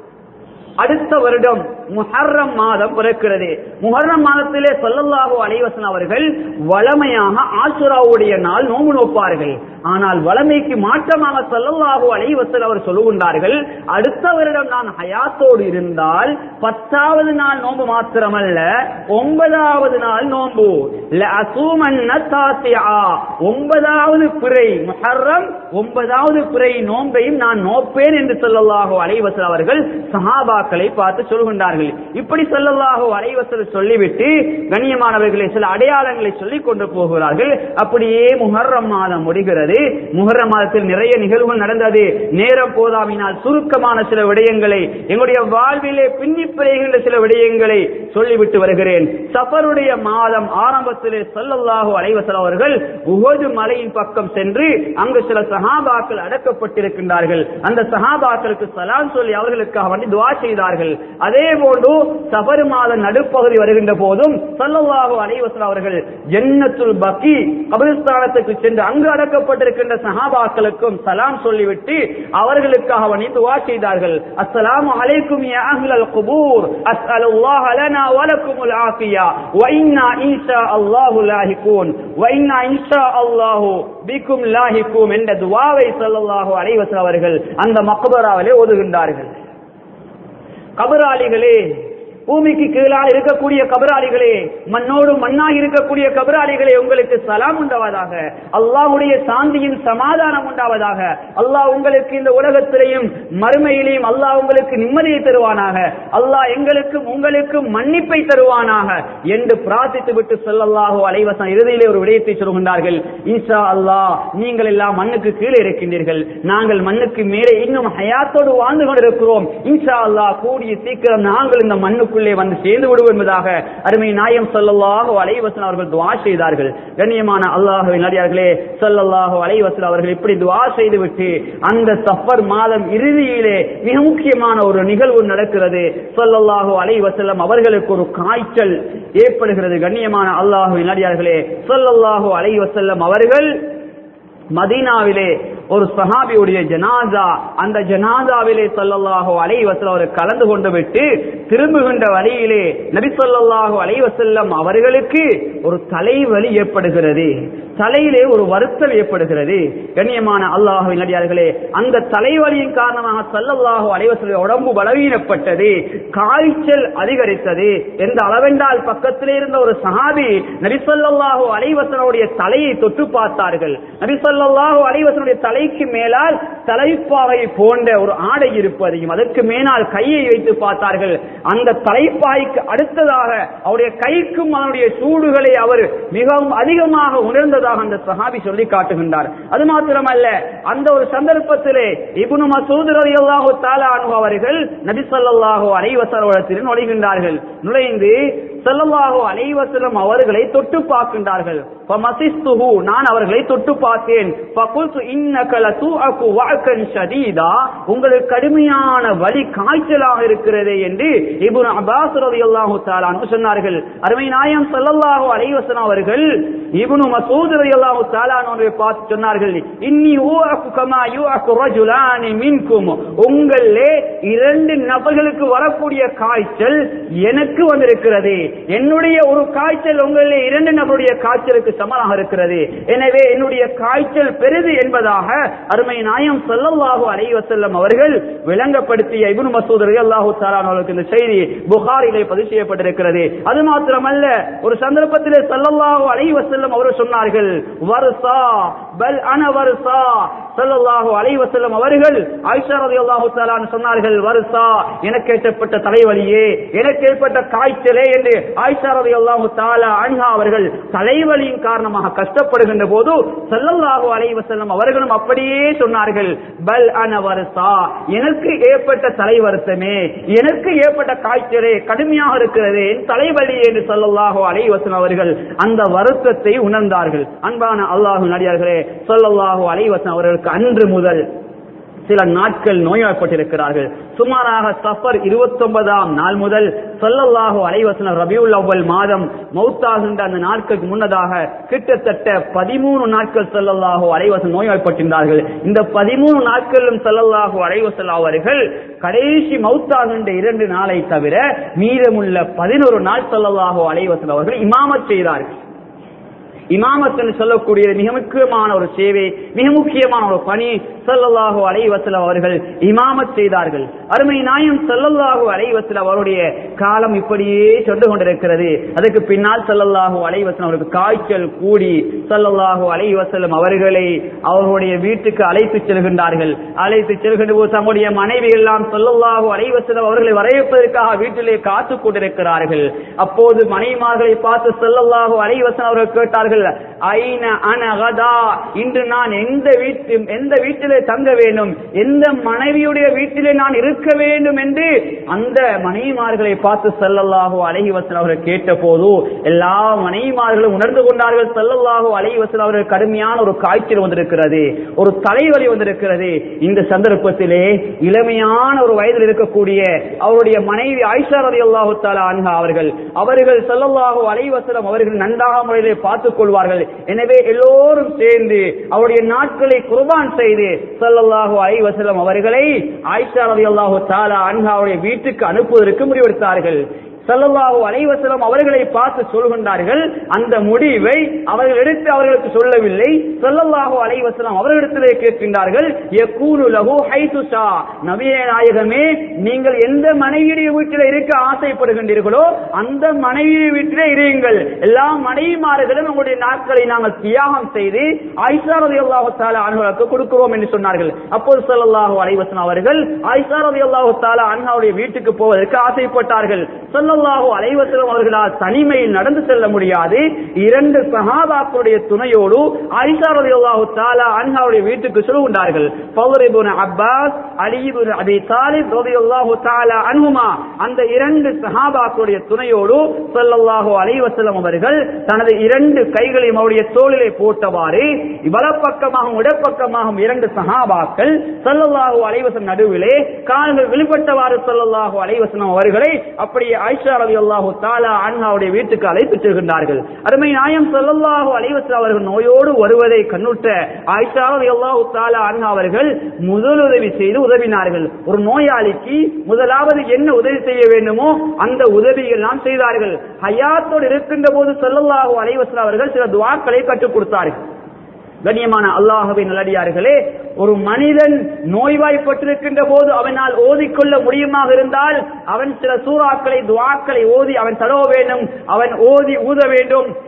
அடுத்த வருடம் முஹர்ரம் மாதம் பிறக்கிறது முஹர்ரம் மாதத்திலே ஸல்லல்லாஹு அலைஹி வஸல்லம் அவர்கள் வளமையாக ஆசுராவுடைய நாள் நோம்பு நோப்பார்கள் ஆனால் வளமைக்கு மாற்றமாக ஸல்லல்லாஹு அலைஹி வஸல்லம் அவர் சொல்லுகின்றார்கள் அடுத்த வருடம் நான் ஹயாத்தோடு இருந்தால் பத்தாவது நாள் நோன்பு மாத்திரமல்ல ஒன்பதாவது நாள் நோன்பு லஅசூமன்ன தாசிஆ ஒன்பதாவது பிறை முஹர்ரம் ஒன்பதாவது பிறை நோன்பையும் நான் நோப்பேன் என்று ஸல்லல்லாஹு அலைஹி வஸல்லம் அவர்கள் சஹாபாக்களை பார்த்து சொல்கின்றார்கள் இப்படி ஸல்லல்லாஹு அலைஹி வஸல்லம் சொல்லிவிட்டு கண்ணியமானவர்களை சில அடையாளங்களை சொல்லிக் கொண்டு போகிறார்கள் அப்படியே முஹர்ரம் மாதம் முடிகிறது முஹர்ரம் மாதத்தில் நிறைய நிகழ்வுகள் நடந்தது நேரம் போதாமினால் சுருக்கமான சில விடயங்களை எங்களுடைய வாழ்விலே பின்னி பிழைகின்ற சில விடயங்களை சொல்லிவிட்டு வருகிறேன் சஃபருடைய மாதம் ஆரம்பத்திலே ஸல்லல்லாஹு அலைஹி வஸல்லம் அவர்கள் உஹது மலையின் பக்கம் சென்று அங்கு சில சஹாபாக்கள் அடக்கப்பட்டிருக்கின்றார்கள் அந்த சஹாபாக்களுக்கு சலாம் சொல்லி அவர்களுக்காக வந்து துவா செய்தார்கள் அதே போன்று சஃபர் மாத நடுப்பகுதி வருகின்ற போதும் ஸல்லல்லாஹு அலைஹி வஸல்லம் அவர்கள் ஜன்னத்துல் பக்கி கபிரஸ்தானத்துக்கு சென்று அங்கு அடக்கப்பட்டிருக்கின்ற சஹாபாக்களுக்கும் சலாம் சொல்லிவிட்டு அவர்களுக்காக வந்து துவா செய்தார்கள் அஸ்ஸலாமு அலைக்கும் யா அஹ்லல் குபூர் அஸ்அலுல்லாஹ லனா வலக்குமுல் ஆஃபியா வ இன்னா இன்ஷா அல்லாஹு லாஹிகூன் வ இன்னா இன்ஷா அல்லாஹு பிக்கும் லாஹிகூம் என்ற துவாவை ஸல்லல்லாஹு அலைஹி வஸல்லம் அவர்கள் அந்த மக்பராவிலே ஓதுகின்றார்கள் கபராளிகளே பூமிக்கு கீழால் இருக்கக்கூடிய கபராளிகளே மண்ணோடு மண்ணாக இருக்கக்கூடிய கபராளிகளே உங்களுக்கு சலாம் உண்டாவதாக அல்லாஹ்வுடைய சாந்தியின் சமாதானம் உண்டாவதாக அல்லாஹ் உங்களுக்கு இந்த உலகத்திலேயும் மறுமையிலேயும் அல்லாஹ் உங்களுக்கு நிம்மதியை தருவானாக அல்லாஹ் எங்களுக்கும் உங்களுக்கும் மன்னிப்பை தருவானாக என்று பிரார்த்தித்து விட்டு சொல்லல்லாஹோ அலைவசம் இறுதியிலே ஒரு விடயத்தை சொல்கின்றார்கள் ஈசா அல்லாஹ் நீங்கள் எல்லாம் மண்ணுக்கு கீழே இருக்கின்றீர்கள் நாங்கள் மண்ணுக்கு மேலே இன்னும் ஹயாத்தோடு வாழ்ந்து கொண்டிருக்கிறோம் ஈசா அல்லாஹ் கூடிய சீக்கிரம் நாங்கள் இந்த மண்ணுக்குள்ளே வந்து சேர்ந்து விடுவோம் என்பதாக அருமை நாயம் சொல்லல்லாஹோ அலைவசன் அவர்கள் துவா செய்தார்கள் கண்ணியமான அல்லாஹுவின் நடிகார்களே சொல்லல்லாஹோ அலைவசன் அவர்கள் இப்படி துவா செய்துவிட்டு அந்த சஃபர் மாதம் இறுதியிலே மிக முக்கியமான ஒரு நிகழ்வு நடக்கிறது சொல்லல்லாஹோ அலைவசல்லம் அவர்களுக்கு ஒரு காய்ச்சல் ஏற்படுகிறது கண்ணியமான அல்லாஹுவின் நடிகார்களே சொல்லல்லாஹோ அலைவசல்லம் அவர்கள் மதீனாவிலே ஒரு சஹாபியுடைய ஜனாதா அந்த ஜனாதாவிலே ஸல்லல்லாஹு அலைஹி வஸல்லம் அவர் கலந்து கொண்டு விட்டு திரும்புகின்ற வழியிலே நபி ஸல்லல்லாஹு அலைஹி வஸல்லம் அவர்களுக்கு ஒரு தலைவலி ஏற்படுகிறது தலையிலே ஒரு வருத்தம் ஏற்படுகிறது கண்ணியமான அல்லாஹுவின் நடிகார்களே அந்த தலைவலியின் காரணமாக ஸல்லல்லாஹு அலைஹி வஸல்லம் உடம்பு பலவீனப்பட்டது காய்ச்சல் அதிகரித்தது எந்த அளவென்றால் பக்கத்திலே இருந்த ஒரு சஹாபி நபி ஸல்லல்லாஹு அலைஹி வஸல்லம் தலையை தொட்டு பார்த்தார்கள் நபி ஸல்லல்லாஹு அலைஹி வஸல்லம் தலைக்கு மேலால் தலைப்பாகை போன்ற ஒரு ஆடை இருப்பதையும் அதற்கு மேலால் கையை வைத்து பார்த்தார்கள் அந்த தலைப்பாய்க்கு அடுத்ததாக அவருடைய கைக்கும் அதனுடைய சூடுகளை அவர் மிகவும் அதிகமாக உணர்ந்ததாக அந்த சஹாபி சொல்லி காட்டுகின்றார் அது மாத்திரமல்ல அந்த ஒரு சந்தர்ப்பத்திலே இப்னு மசூத் ரலியல்லாஹு தஆலா அன்ஹு அவர்கள் நபி ஸல்லல்லாஹு அலைஹி வஸல்லம் நுழைகின்றார்கள் நுழைந்து ஸல்லல்லாஹு அலைஹி வஸல்லம் அவர்களை தொட்டு பார்க்கின்றார்கள் ஃபமசிஸ்துஹு நான் அவர்களை தொட்டு பார்த்தேன் ஃபகுல்து இன்னக லதுஅகு வஅகன் ஷதீதா உங்களுக்கு கடுமையான வலி காய்ச்சலாக இருக்கிறது என்று இப்னு அப்பாஸ் ரலியல்லாஹு தஆலா அன்ஹு சொன்னார்கள் அருமை நாயம் ஸல்லல்லாஹு அலைஹி வஸல்லம் அவர்கள் இப்னு மசூத் ரலியல்லாஹு தஆலா அன்ஹுவை பார்த்து சொன்னார்கள் இன்னி ஊஅகு கமா யூஅகு ரஜுலானி மின்கும் உங்களே இரண்டு நபர்களுக்கு வரக்கூடிய காய்ச்சல் எனக்கு வந்திருக்கிறது என்னுடைய ஒரு காய்ச்சல் உங்களிலே இரண்டு நபருடைய காய்ச்சலுக்கு சமனாக இருக்கிறது எனவே என்னுடைய காய்ச்சல் பெரிது என்பதாக அருமை நாயம் ஸல்லல்லாஹு அலைஹி வஸல்லம் அவர்கள் விளங்கப்படுத்திய இப்னு மசூத் ரலியல்லாஹு தஆலா அவர்களுக்கு இந்த செய்தி புகாரிலே பதிவு செய்யப்பட்டிருக்கிறது அது மாத்திரமல்ல ஒரு சந்தர்ப்பத்திலே ஸல்லல்லாஹு அலைஹி வஸல்லம் அவர்கள் சொன்னார்கள் வருசா பல் அன வருசா ஸல்லல்லாஹு அலைஹி வஸல்லம் அவர்கள் ஆயிஷா ரலியல்லாஹு தஆலா சொன்னார்கள் வருசா எனக்கு ஏற்பட்ட தலைவலியே எனக்கு ஏற்பட்ட காய்ச்சலே என்று ஆயிஷா ரலியல்லாஹு தஆலா அன்ஹா அவர்கள் தலைவலியின் காரணமாக கஷ்டப்படுகின்ற போது ஸல்லல்லாஹு அலைஹி வஸல்லம் அவர்களும் அப்படியே சொன்னார்கள் பல் அன வருசா எனக்கு ஏற்பட்ட தலை வருத்தமே எனக்கு ஏற்பட்ட காய்ச்சலே கடுமையாக இருக்கிறது என் தலைவலி என்று ஸல்லல்லாஹு அலைஹி வஸல்லம் அவர்கள் அந்த வருத்தத்தை உணர்ந்தார்கள் அன்பான அல்லாஹ் நடிகார்களே ஸல்லல்லாஹு அலைஹி வஸல்லம் அவர்களுக்கு அன்று முதல் சில நாட்கள் நோய்வாய்ப்பட்டிருக்கிறார்கள் சுமாராக சஃபர் இருபத்தி ஒன்பதாம் நாள் முதல் சொல்லல்லாஹு அலைவசனம் ரபியுல் அவ்வல் மாதம் மௌத்தாகின்ற அந்த நாட்களுக்கு முன்னதாக கிட்டத்தட்ட பதிமூணு நாட்கள் சொல்லல்லாஹு அலைவசன் நோய்வாய்ப்பட்டிருந்தார்கள் இந்த பதிமூணு நாட்களிலும் சொல்லல்லாஹு அலைவசல் அவர்கள் கடைசி மௌத்தாகின்ற இரண்டு நாளை தவிர மீதமுள்ள பதினோரு நாள் சொல்லல்லாஹு அலைவசல் அவர்கள் இமாமத் செய்தார்கள் இமாமத் என்று சொல்லக்கூடிய மிக முக்கியமான ஒரு சேவை மிக முக்கியமான ஒரு பணி சல்லல்லாஹு அலைவசல் அவர்கள் இமாமத் செய்தார்கள் அருமை நாயம் சல்லல்லாஹு அலைவசல் அவருடைய காலம் இப்படியே சென்று கொண்டிருக்கிறது அதுக்கு பின்னால் சல்லல்லாஹு அலைவசல் அவருக்கு காய்ச்சல் கூடி சல்லல்லாஹு அலைவசலம் அவர்களை அவர்களுடைய வீட்டுக்கு அழைத்து செல்கின்றார்கள் அழைத்து செல்கின்ற போது தம்முடைய மனைவி எல்லாம் சல்லல்லாஹு அலைவசலம் அவர்களை வரவேற்பதற்காக வீட்டிலே காத்துக் கொண்டிருக்கிறார்கள் அப்போது மனைவிமார்களை பார்த்து சல்லல்லாஹு அலைவசலம் அவர்கள் கேட்டார்கள் ஐன அனகதா இன்று நான் எந்த வீட்டு எந்த வீட்டிலே தங்க வேண்டும் எந்த மனைவியுடைய வீட்டிலே நான் இருக்க வேண்டும் என்று அந்த மனைவிமார்களை பார்த்து செல்லல்லாஹோ அழகி வசல் அவர்கள் கேட்ட போது எல்லா மனைவிமார்களும் உணர்ந்து கொண்டார்கள் செல்லல்லாஹோ அழகி வசல் அவர்கள் கடுமையான ஒரு காய்ச்சல் வந்திருக்கிறது ஒரு தலைவலி வந்திருக்கிறது இந்த சந்தர்ப்பத்திலே இளமையான ஒரு வயதில் இருக்கக்கூடிய அவருடைய மனைவி ஆயிஷா ரதி அல்லாஹு தாலா அன்ஹா அவர்கள் அவர்கள் செல்லல்லாஹோ அலைவசலம் அவர்கள் நன்றாக முறையிலே பார்த்துக் கொள்வார்கள் எனவே எல்லோரும் சேர்ந்து அவருடைய நாட்களை குர்பான் செய்து சல்லல்லாஹு அலைஹி வஸல்லம் அவர்களை ஆயிஷா ரலியல்லாஹு தஆலா அன்ஹாவுடைய வீட்டுக்கு அனுப்புவதற்கு முடிவெடுத்தார்கள் சல்லல்லாஹு அலைஹி வஸல்லம் அவர்களை பார்த்து சொல்கின்றார்கள் அந்த முடிவை அவர்கள் எடுத்து அவர்களுக்கு சொல்லவில்லை சல்லல்லாஹு அலைஹி வஸல்லம் அவர்களிடத்திலே கேட்கின்றார்கள் யகூனு லஹு ஹைது ஷா நபியே நாயகமே நீங்கள் எந்த மனைவியுடைய வீட்டில் இருக்க ஆசைப்படுகின்றீர்களோ அந்த மனைவியுடைய வீட்டிலே இருங்கள் எல்லா மனைவிமார்களும் உங்களுடைய நாட்களை நாங்கள் தியாகம் செய்து ஆயிஷா ரலியல்லாஹு தஆலா அன்ஹாவுக்கு கொடுக்கிறோம் என்று சொன்னார்கள் அப்போது ஸல்லல்லாஹு அலைஹி வஸல்லம் அவர்கள் ஆயிஷா ரலியல்லாஹு தஆலா அன்ஹாவுடைய வீட்டுக்கு போவதற்கு ஆசைப்பட்டார்கள் ஸல்லல்லாஹு அலைஹி வஸல்லம் அவர்களால் தனிமையில் நடந்து செல்ல முடியாது இரண்டு சஹாபாக்களுடைய துணையோடு ஆயிஷா ரலியல்லாஹு தஆலா அன்ஹாவுடைய வீட்டுக்கு செல்கின்றார்கள் ஃபவர் இப்னு அப்பாஸ் அலி இப்னு அபி தாலிப் ரலியல்லாஹு தஆலா அன்ஹுமா அந்த இரண்டு சஹாபாக்களுடைய துணையோடு ஸல்லல்லாஹு அலைஹி வஸல்லம் அவர்கள் தனது இரண்டு கைகளையும் அவருடைய தோளிலே போட்டவாறு வலப்பக்கமாகவும் இடப்பக்கமாகவும் இரண்டு சஹாபாக்கள் ஸல்லல்லாஹு அலைஹி வஸல்லம் நடுவிலே கால்கள் வெளிப்பட்டவாறு ஸல்லல்லாஹு அலைஹி வஸல்லம் அவர்களை அப்படியே ஆயிஷா ரலியல்லாஹு தஆலா அன்ஹாவுடைய வீட்டுக்கு அழைத்து செல்கின்றார்கள் அருமை நாயம் ஸல்லல்லாஹு அலைஹி வஸல்லம் அவர்கள் நோயோடு வருவதை கண்ணுற்ற ஆயிஷா ரலியல்லாஹு தஆலா அன்ஹா அவர்கள் முதலுதவி செய்து உதவினார்கள் ஒரு நோயாளிக்கு முதலாவது என்ன உதவி செய்ய வேண்டுமோ அந்த உதவிகள் எல்லாம் செய்தார்கள் ஹயாத்தோடு இருக்கின்ற போது ஸல்லல்லாஹு அலைஹி வஸல்லம் அவர்கள் சில துஆக்களை கற்றுக் கொடுத்தார்கள் கண்ணியமான அல்லாஹுவின் நல்லடியார்களே ஒரு மனிதன் நோய்வாய்ப்பட்டிருக்கின்ற போது அவனால் ஓதிக்கொள்ள முடியுமாக இருந்தால் அவன் சில சூறாக்களை துவாக்களை ஓதி அவன் தடவ வேண்டும் அவன் ஓதி ஊத வேண்டும்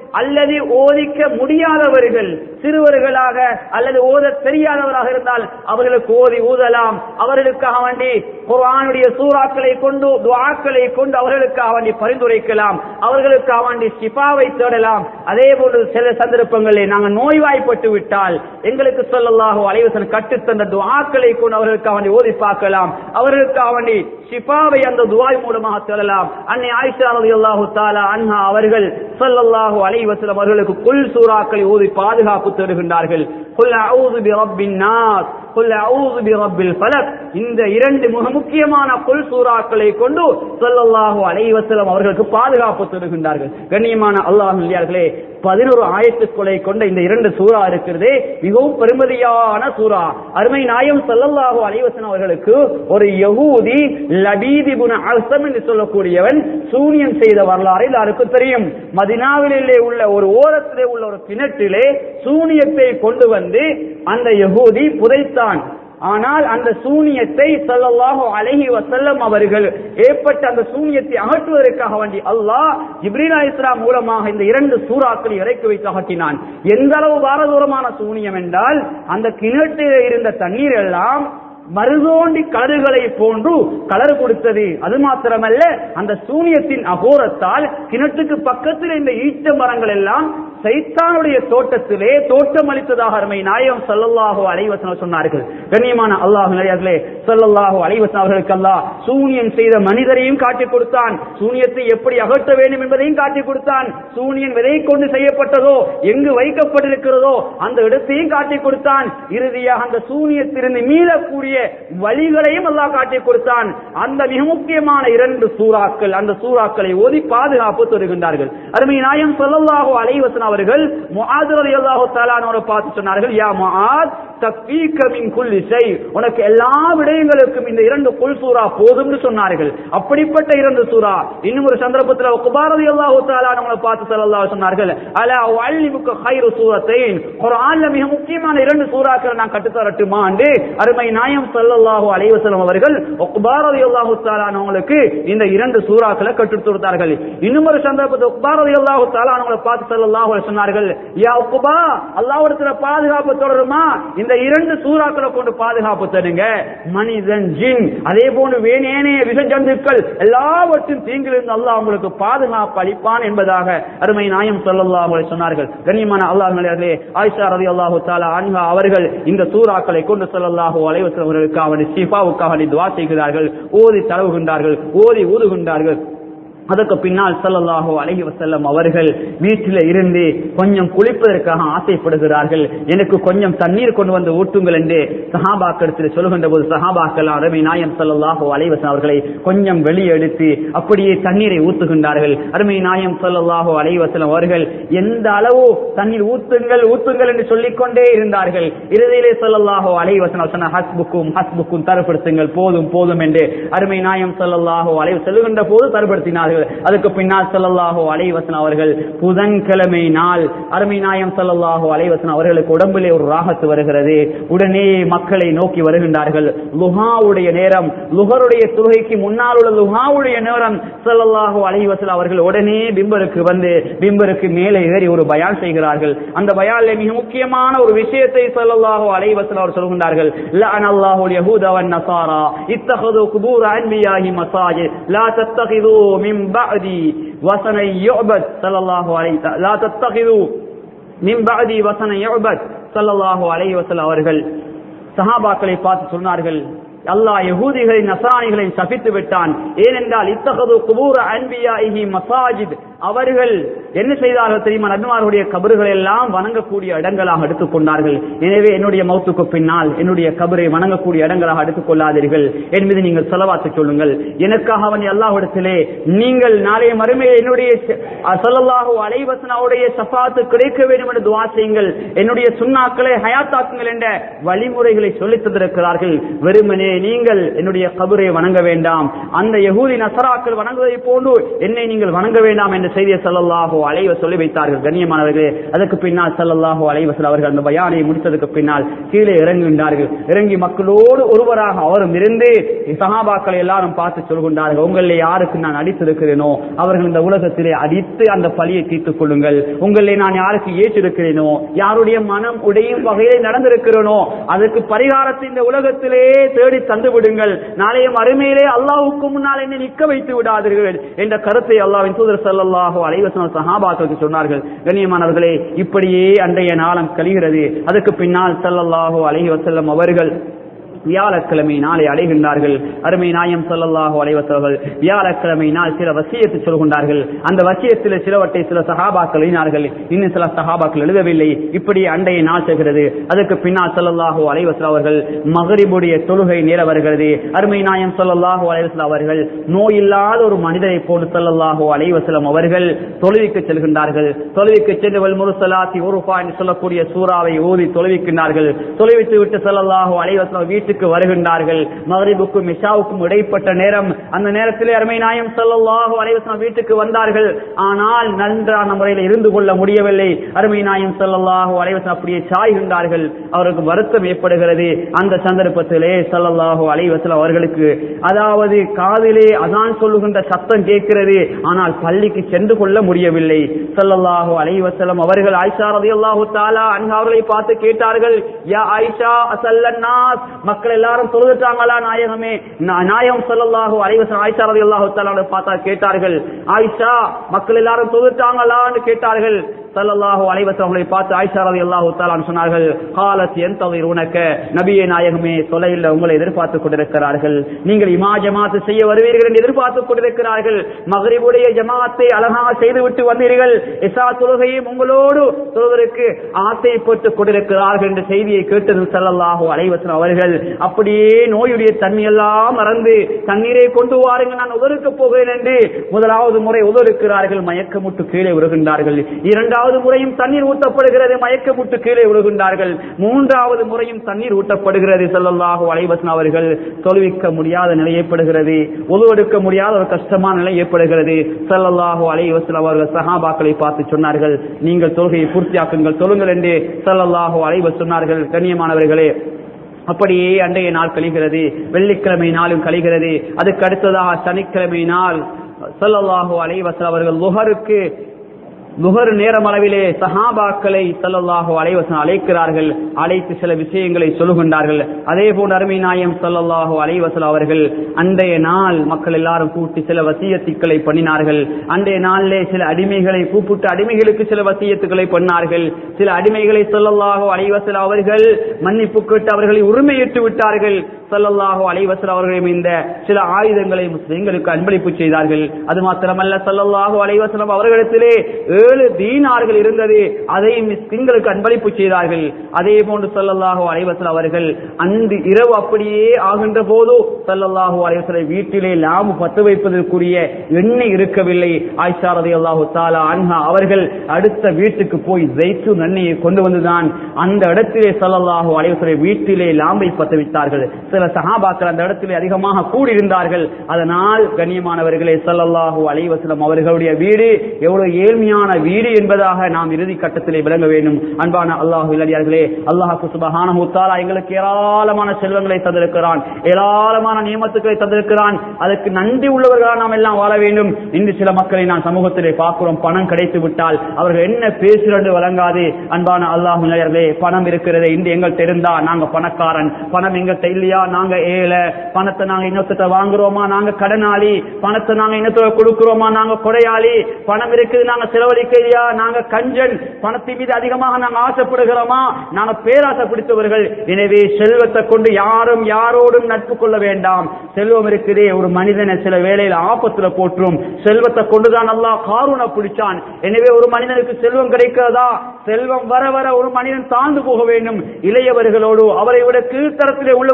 அல்லது ஓதிக்க முடியாதவர்கள் சிறுவர்களாக அல்லது ஓத தெரியாதவராக இருந்தால் அவர்களுக்கு ஓதி ஊதலாம் அவர்களுக்காக வேண்டி குர்ஆனுடைய சூறாக்களை கொண்டு துஆக்களை கொண்டு அவர்களுக்காக வேண்டி பரிந்துரைக்கலாம் அவர்களுக்காக வேண்டி ஷிஃபாவை தேடலாம் அதே போன்று சில சந்தர்ப்பங்களில் நாங்கள் நோய்வாய்ப்பட்டு விட்டால் எங்களுக்கு சொல்லல்லாஹு அலைவசன் கற்றுத்தந்த துஆக்களை கொண்டு அவர்களுக்காக வேண்டி ஓதி பார்க்கலாம் அவர்களுக்காக வேண்டி ஷிஃபாவை அந்த துவாய் மூலமாக தேடலாம் அன்னை ஆயிஷா ரலியல்லாஹு தஆலா அன்ஹா அவர்கள் ஸல்லல்லாஹு அலைஹி வஸல்லம் அவர்களுக்கு குல் சூறாக்களை ஓதி பாதுகாப்பு தேடுகின்றார்கள் குல் அஊது பிரப்பின் நாஸ் குல் அஊது பிரப்பில் ஃபலக் இந்த இரண்டு மிக முக்கியமான குல் சூறாக்களை கொண்டு ஸல்லல்லாஹு அலைஹி வஸல்லம் அவர்களுக்கு பாதுகாப்பு தேடுகின்றார்கள் கண்ணியமான அல்லாஹ் இல்லையார்களே பதினோரு ஆயத்துக்களை கொண்ட இந்த இரண்டு சூறா இருக்கிறதே மிகவும் பெருமதியான சூறா அருமை நாயம் ஸல்லல்லாஹு அலைஹி வஸல்லம் அவர்களுக்கு ஒரு யகூதி லபீத் இப்னு அஸ்லம் என்று சொல்லக்கூடியவன் சூனியம் செய்த வரலாறு எல்லாருக்கும் தெரியும் மதினாவிலே உள்ள ஒரு ஓரத்திலே உள்ள ஒரு கிணற்றிலே சூனியத்தை கொண்டு வந்து அந்த யகூதி புதைத்தான் ஆனால் அந்த சூனியத்தை ஸல்லல்லாஹு அலைஹி வஸல்லம் அவர்கள் ஏற்பட்ட அந்த சூனியத்தை அகற்றுவதற்காக வேண்டி அல்லாஹ் ஜிப்ரீல் அலைஹிஸ்ஸலாம் மூலமாக இந்த இரண்டு சூறாக்களை இறக்கி வைத்து அகற்றினான் எந்த அளவு பாரதூரமான சூனியம் என்றால் அந்த கிணற்றில் இருந்த தண்ணீர் எல்லாம் மருதோண்டி கலறுகளை போன்று கலர் கொடுத்தது அது மாத்திரமல்ல அந்த சூனியத்தின் அகோரத்தால் கிணற்றுக்கு பக்கத்தில் இந்த ஈச்ச மரங்கள் எல்லாம் சைத்தானுடைய தோட்டத்திலே தோட்டம் அளித்ததாக அருமை நாயகம் சல்லல்லாஹு அலைவசனம் சொன்னார்கள் கண்ணியமான அல்லாஹ் நிறையார்களே சல்லல்லாஹு அலைவசன் அவர்களுக்கு அல்லாஹ் சூனியம் செய்த மனிதரையும் காட்டிக் கொடுத்தான் சூனியத்தை எப்படி அகற்ற வேண்டும் என்பதையும் காட்டிக் கொடுத்தான் சூனியன் விதை கொண்டு செய்யப்பட்டதோ எங்கு வைக்கப்பட்டிருக்கிறதோ அந்த இடத்தையும் காட்டிக் கொடுத்தான் இறுதியாக அந்த சூனியத்திலிருந்து மீளக்கூடிய வழிகளையும் அல்லாஹ் காட்டிக் கொடுத்தான் அந்த மிக முக்கியமான இரண்டு சூறாக்கள் அந்த சூறாக்களை ஓதி பாதுகாப்பு தருகின்றார்கள் அருமை நாயம் சொல்லல்லாஹோ அலைவசன் அவர்கள் முஆத் ரலியல்லாஹு தஆலானோரை பார்த்து சொன்னார்கள் யா முஆத் தக்ஃபீக மின் குல்லி ஷை உனக்கு எல்லா விடயங்களுக்கும் இந்த இரண்டு குல் சூரா போதும்னு சொன்னார்கள் அப்படிப்பட்ட இரண்டு சூரா இன்னும் ஒரு சந்தர்ப்பத்தில் உக்பார் ரலியல்லாஹு தஆலானவங்களை பார்த்து ஸல்லல்லாஹு சொன்னார்கள் அலா உஅல்லிமுக கைரு சூரத்தைன் குர்ஆன்ல மிக முக்கியமான இரண்டு சூறாக்களை நான் கற்றுத் தரட்டுமா என்று அருமை நாயம் ஸல்லல்லாஹு அலைஹி வஸல்லம் அவர்கள் உக்பார் ரலியல்லாஹு தஆலானவங்களுக்கு இந்த இரண்டு சூறாக்களை கற்றுத் கொடுத்தார்கள் இன்னும் ஒரு சந்தர்ப்பத்தில் உக்பார் ரலியல்லாஹு தஆலானவங்களை பார்த்து ஸல்லல்லாஹு அலைஹி சொன்னார்கள் யா உக்பா அல்லாஹ்விடத்துல பாதுகாப்பு தொடருமா இந்த இரண்டு சூறாக்களை கொண்டு பாதுகாப்பு தருங்க மனிதன் ஜின் அதே போன்று வேணேனைய விஷ ஜந்துக்கள் எல்லாவற்றும் தீங்கிலிருந்து அல்லாஹ் உங்களுக்கு பாதுகாப்பு அளிப்பான் என்பதாக அருமை நாயம் ஸல்லல்லாஹு அலைஹி சொன்னார்கள் கண்ணியமான அல்லாஹ் நிலையர்களே ஆயிஷா ரலியல்லாஹு தஆலா அன்ஹா அவர்கள் இந்த சூறாக்களை கொண்டு ஸல்லல்லாஹு அலைஹி வஸல்லம் அவர்களுக்காக வேண்டி ஷிஃபாவுக்காக வேண்டி துஆ செய்கிறார்கள் ஓதி தடவுகின்றார்கள் ஓதி ஊதுகின்றார்கள் அதற்கு பின்னால் ஸல்லல்லாஹு அலைஹி வஸல்லம் அவர்கள் வீட்டில் இருந்து கொஞ்சம் குளிப்பதற்காக ஆசைப்படுகிறார்கள் எனக்கு கொஞ்சம் தண்ணீர் கொண்டு வந்து ஊட்டுங்கள் என்று சஹாபாக்களிடத்தில் சொல்கின்ற போது சஹாபாக்கள் அருமை நாயம் ஸல்லல்லாஹு அலைஹி வஸல்லம் அவர்களை கொஞ்சம் வெளியே எடுத்து அப்படியே தண்ணீரை ஊத்துகின்றார்கள் அருமை நாயம் ஸல்லல்லாஹு அலைஹி வஸல்லம் அவர்கள் எந்த அளவு தண்ணீர் ஊத்துங்கள் ஊத்துங்கள் என்று சொல்லிக்கொண்டே இருந்தார்கள் இறுதியிலே ஸல்லல்லாஹு அலைஹி வஸல்லம் சொன்ன ஹஸ்புக்கும் ஹஸ்புக்கும் தரப்படுத்துங்கள் போதும் போதும் என்று அருமை நாயம் ஸல்லல்லாஹு அலைஹி செல்கின்ற போது தரப்படுத்தினார்கள் அதுக்கு பின்னால் ஸல்லல்லாஹு அலைஹி வஸல்லம் அவர்கள் புதன்கிழமை நாள் அருமை நாயம் ஸல்லல்லாஹு அலைஹி வஸல்லம் அவர்களுக்கு உடம்பிலே ஒரு ராகத்து வருகிறது உடனே மக்களை நோக்கி வருகின்றார்கள் லுஹாவுடைய நேரம் லுஹருடைய தொழுகைக்கு முன்னால் உள்ள லுஹாவுடைய நேரம் ஸல்லல்லாஹு அலைஹி வஸல்லம் அவர்கள் உடனே பிம்பருக்கு வந்து பிம்பருக்கு மேலே ஏறி ஒரு பயான் செய்கிறார்கள் அந்த பயானிலே மிக முக்கியமான ஒரு விஷயத்தை ஸல்லல்லாஹு அலைஹி வஸல்லம் அவர் சொல்கின்றார்கள் லஅனல்லாஹு யஹூத வன் நஸாரா இத்தஹது குபூர் அன்பியாஹி மசாஜித் லா தத்தகிது மின் பஅதி வஸனை யுஅபத் ஸல்லல்லாஹு அலைஹி லா தத்தகிது மின் பஅதி வஸனை யுஅபத் ஸல்லல்லாஹு அலைஹி வஸல்லம் அவர்கள் சஹாபாக்களை பார்த்து சொன்னார்கள் அல்லாஹ் யகூதிகளை நசராணிகளை சபித்து விட்டான் ஏனென்றால் இத்தகது குபூர அன்பியாஹி மசாஜித் அவர்கள் என்ன செய்தார்கள் தெரியுமா நபிமார்களுடைய கபறுகளை எல்லாம் வணங்கக்கூடிய இடங்களாக எடுத்துக் கொண்டார்கள் எனவே என்னுடைய மௌத்துக்கு பின்னால் என்னுடைய கபரை வணங்கக்கூடிய இடங்களாக எடுத்துக் கொள்ளாதீர்கள் என் மீது நீங்கள் செலவாத்து சொல்லுங்கள் எனக்காக அவன் அல்லாஹ்விடத்திலே நீங்கள் நாளைய மறுமையை என்னுடைய சொல்லல்லாஹு அலைவசனாவுடைய சஃபாத்து கிடைக்க வேண்டும் என்று துவா செய்யுங்கள் என்னுடைய சுண்ணாக்களை ஹயாத்தாக்குங்கள் என்ற வழிமுறைகளை சொல்லித் தந்திருக்கிறார்கள் வெறுமனே நீங்கள் என்னுடைய கபரை வணங்க வேண்டாம் அந்த யகூதி நசராக்கள் வணங்குவதை போன்று என்னை நீங்கள் வணங்க வேண்டாம் என்ற என்ற செய்தியை சல்லல்லாஹு அலைவ சொல்லி வைத்தார்கள் கண்ணியமானவர்களே அதற்கு பின்னால் சல்லல்லாஹு அலைவசல் அவர்கள் அந்த பயானை முடித்ததுக்கு பின்னால் கீழே இறங்குகின்றார்கள் இறங்கி மக்களோடு ஒருவராக அவரும் இருந்து சஹாபாக்களை எல்லாரும் பார்த்து சொல்கின்றார்கள் உங்களில் யாருக்கு நான் அடித்திருக்கிறேனோ அவர்கள் இந்த உலகத்திலே அடித்து அந்த பழியை தீர்த்துக் கொள்ளுங்கள் உங்களில் நான் யாருக்கு ஏற்றிருக்கிறேனோ யாருடைய மனம் உடையும் வகையிலே நடந்திருக்கிறேனோ அதற்கு பரிகாரத்தை இந்த உலகத்திலே தேடி தந்து விடுங்கள் நாளைய மறுமையிலே அல்லாஹ்வுக்கு முன்னால் என்னை நிற்க வைத்து விடாதீர்கள் என்ற கருத்தை அல்லாஹ்வின் தூதர் ஸல்லல்லாஹு அலைஹி வஸல்லம் சஹாபாக்களுக்கு சொன்னார்கள் கண்ணியமானவர்களே இப்படியே அன்றைய நாளம் கழிகிறது அதற்கு பின்னால் ஸல்லல்லாஹு அலைஹி வஸல்லம் அவர்கள் வியாழக்கிழமை நாளை அடைகின்றார்கள் அருமை நாயம் சொல்லல்லாஹு அலைவத்தவர்கள் வியாழக்கிழமை நாள் சில வசியத்தை சொல்கின்றார்கள் அந்த வசியத்தில் சிலவற்றை சில சகாபாக்கள் எழுதினார்கள் இன்னும் சில சகாபாக்கள் எழுதவில்லை இப்படி அண்டைய நாள் செல்கிறது அதற்கு பின்னால் சொல்லல்லாஹு அலைவசல் அவர்கள் மகரிபுடைய தொழுகை நேர வருகிறது அருமை நாயம் சொல்லல்லாஹு அலைவசல் அவர்கள் நோய் இல்லாத ஒரு மனிதரை போட்டு சொல்லல்லாஹு அலைவசலம் அவர்கள் தொழுவிக்கு செல்கின்றார்கள் தொழுவிக்கு சென்று வல்முருசலாத்தி உருஃபா என்று சொல்லக்கூடிய சூறாவை ஓதி தொழுவிக்கின்றார்கள் தொழுவித்து விட்டு சொல்லல்லாஹு அலைவசலம் வீட்டுக்கு வருகின்றார்கள் மகரிபுக்கும் இஷாவுக்கும் இடைப்பட்ட நேரம் அந்த நேரத்திலே அருமை நாயம் சொல்லல்லாஹு அலைவசலம் வீட்டுக்கு வந்தார்கள் ஆனால் நன்றான முறையில் இருந்து கொள்ள முடியவில்லை அருமை நாயம் சொல்லல்லாஹு அலைவசலம் அப்படியே சாய்கின்றார்கள் அவருக்கு வருத்தம் ஏற்படுகிறது அந்த சந்தர்ப்பத்திலே சல்லல்லாஹு அலைவசலம் அவர்களுக்கு அதாவது காதிலே அதான் சொல்லுகின்ற சத்தம் கேட்கிறது ஆனால் பள்ளிக்கு சென்று கொள்ள முடியவில்லை சல்லல்லாஹு அலைவசலம் அவர்கள் ஆயிஷா ரலியல்லாஹு தஆலா அன்ஹா அவர்களை பார்த்து கேட்டார்கள் யா ஆயிஷா அசல்லன்னாஸ் மக்கள் எல்லாரும் தொழுதுட்டாங்களா நாயகமே நா- நாயகம் ஸல்லல்லாஹு அலைஹி வஸல்லம் ஆயிஷா ரலியல்லாஹு தஆலா பார்த்தா கேட்டார்கள் ஆயிஷா மக்கள் எல்லாரும் தொழுதுட்டாங்களான்னு கேட்டார்கள் ஸல்லல்லாஹு அலைஹி வஸல்லம் அவர்களை பார்த்து ஆயிஷா ரலியல்லாஹு தஆலா சொன்னார்கள் காலத் என்தவிர் உனக்க நபியே நாயகமே தொலையில் உங்களை எதிர்பார்த்துக் கொண்டிருக்கிறார்கள் நீங்கள் இமா ஜமாத் செய்ய வருவீர்கள் என்று எதிர்பார்த்துக் கொண்டிருக்கிறார்கள் மகரிபுடைய ஜமாத்தை அழகாக செய்துவிட்டு வந்தீர்கள் இசா தொழுகையும் உங்களோடு தொழுவதற்கு ஆசைப்பட்டுக் கொண்டிருக்கிறார்கள் என்ற செய்தியை கேட்டது ஸல்லல்லாஹு அலைஹி வஸல்லம் அவர்கள் அப்படியே நோயுடைய தன்மையெல்லாம் மறந்து தண்ணீரை கொண்டு வாருங்கள் நான் உதறுக்க போகிறேன் என்று முதலாவது முறை உதறுக்கிறார்கள் மயக்கமுட்டு கீழே விழுகின்றார்கள் இரண்டாவது முறையும் தண்ணீர் ஊட்டப்படுகிறது மயக்கமுட்டு கீழே விழுகின்றார்கள் மூன்றாவது முறையும் தண்ணீர் ஊட்டப்படுகிறது ஸல்லல்லாஹு அலைஹி வஸல்லம் அவர்கள் தொழுவிக்க முடியாத நிலை ஏற்படுகிறது உதவெடுக்க முடியாத ஒரு கஷ்டமான நிலை ஏற்படுகிறது ஸல்லல்லாஹு அலைஹி வஸல்லம் அவர்கள் சஹாபாக்களை பார்த்து சொன்னார்கள் நீங்கள் தொழுகையை பூர்த்தியாக்குங்கள் தொழுங்கள் என்று ஸல்லல்லாஹு அலைஹி வஸல்லம் சொன்னார்கள் கண்ணியமானவர்களே அப்படியே அன்றைய நாள் கழிகிறது வெள்ளிக்கிழமை நாளும் கழிகிறது அதுக்கு அடுத்ததாக சனிக்கிழமை நாள் ஸல்லல்லாஹு அலைஹி வஸல்லம் அவர்கள் லுஹருக்கு லுகர் நேரம் அளவிலே சஹாபாக்களை ஸல்லல்லாஹு அலைஹி வஸல்லம் அழைக்கிறார்கள் அழைத்து சில விஷயங்களை சொல்லுகின்றார்கள் அதே போன்று அருமை நாயம் ஸல்லல்லாஹு அலைஹி வஸல்லம் அவர்கள் அன்றைய நாள் மக்கள் எல்லாரும் கூட்டி சில வசியத்துக்களை பண்ணினார்கள் அன்றைய நாளிலே சில அடிமைகளை கூப்பிட்டு அடிமைகளுக்கு சில வசியத்துக்களை பண்ணார்கள் சில அடிமைகளை ஸல்லல்லாஹு அலைஹி வஸல்லம் அவர்கள் மன்னிப்பு கேட்டு அவர்களை உரிமையிட்டு விட்டார்கள் ஸல்லல்லாஹு அலைஹி வஸல்லம் அவர்களும் இந்த சில ஆயுதங்களை முஸ்லிம்களுக்கு அன்பளிப்பு செய்தார்கள் அது மாத்திரமல்ல ஸல்லல்லாஹு அலைஹி வஸல்லம் அவர்களிடத்திலே ஏழு தீனார்கள் இருந்தது அதை மிஸ்கின்களுக்கு அன்பளிப்பு செய்தார்கள் அதே போன்று ஸல்லல்லாஹு அலைஹி வஸல்லம் அவர்கள் அன்று இரவு அப்படியே ஆகின்ற போது ஸல்லல்லாஹு அலைஹி வஸல்லம் வீட்டிலே லாபு பத்து வைப்பதற்குரிய எண்ணெய் இருக்கவில்லை ஆயிஷா ரலியல்லாஹு தஆலா அன்ஹா அவர்கள் அடுத்த வீட்டுக்கு போய் ஜெய்து எண்ணெயை கொண்டு வந்துதான் அந்த இடத்திலே ஸல்லல்லாஹு அலைஹி வஸல்லம் வீட்டிலே லாம்பை பத்த வைத்தார்கள் சில சஹாபாக்கள் அந்த இடத்திலே அதிகமாக கூடியிருந்தார்கள் அதனால் கண்ணியமானவர்களே ஸல்லல்லாஹு அலைஹி வஸல்லம் அவர்களுடைய வீடு எவ்வளவு ஏழ்மையான வீடு என்பதாக நாம் இறுதி கட்டத்திலே விளங்க வேண்டும் அன்பான அல்லாஹ் இல்லடியார்களே அல்லாஹ்க்கு சுபஹானஹு தஆலா எங்களுக்கு ஏராளமான செல்வங்களை தந்திருக்கிறான் ஏராளமான நியமத்துக்களை தந்திருக்கிறான் அதற்கு நன்றி உள்ளவர்களாக நாம் எல்லாம் வாழ வேண்டும் இன்று சில மக்களை நாம் சமூகத்திலே பார்க்கிறோம் பணம் கிடைத்து விட்டால் அவர்கள் என்ன பேசுறது வழங்காது அன்பான அல்லாஹ் இல்லடியார்களே பணம் இருக்கிறது இன்று எங்கள்கிட்ட இருந்தா நாங்க பணக்காரன் பணம் எங்கள்கிட்ட இல்லையா நாங்க ஏழை பணத்தை நாங்க இன்னொருத்த வாங்குறோமா நாங்க கடனாளி பணத்தை நாங்க இன்னொருத்த கொடுக்கிறோமா நாங்க கொடையாளி பணம் இருக்குது நாங்க செலவழிக்கையா நாங்க கஞ்சன் பணத்தின் மீது அதிகமாக நாங்க ஆசைப்படுகிறோமா நாங்க பேராசை பிடித்தவர்கள் எனவே செல்வத்தை கொண்டு யாரும் யாரோடும் நட்பு கொள்ள வேண்டாம் செல்வம் இருக்குதே ஒரு மனிதனை சில வேளையில ஆபத்துல போற்றும் செல்வத்தை கொண்டுதான் அல்லாஹ் காரூனை பிடிச்சான் எனவே ஒரு மனிதனுக்கு செல்வம் கிடைக்கிறதா செல்வம் வர வர ஒரு மனிதன் தாழ்ந்து போக வேண்டும் இளையவர்களோடு அவரை விட கீழ்த்தரத்திலே உள்ள ஒரு அதிக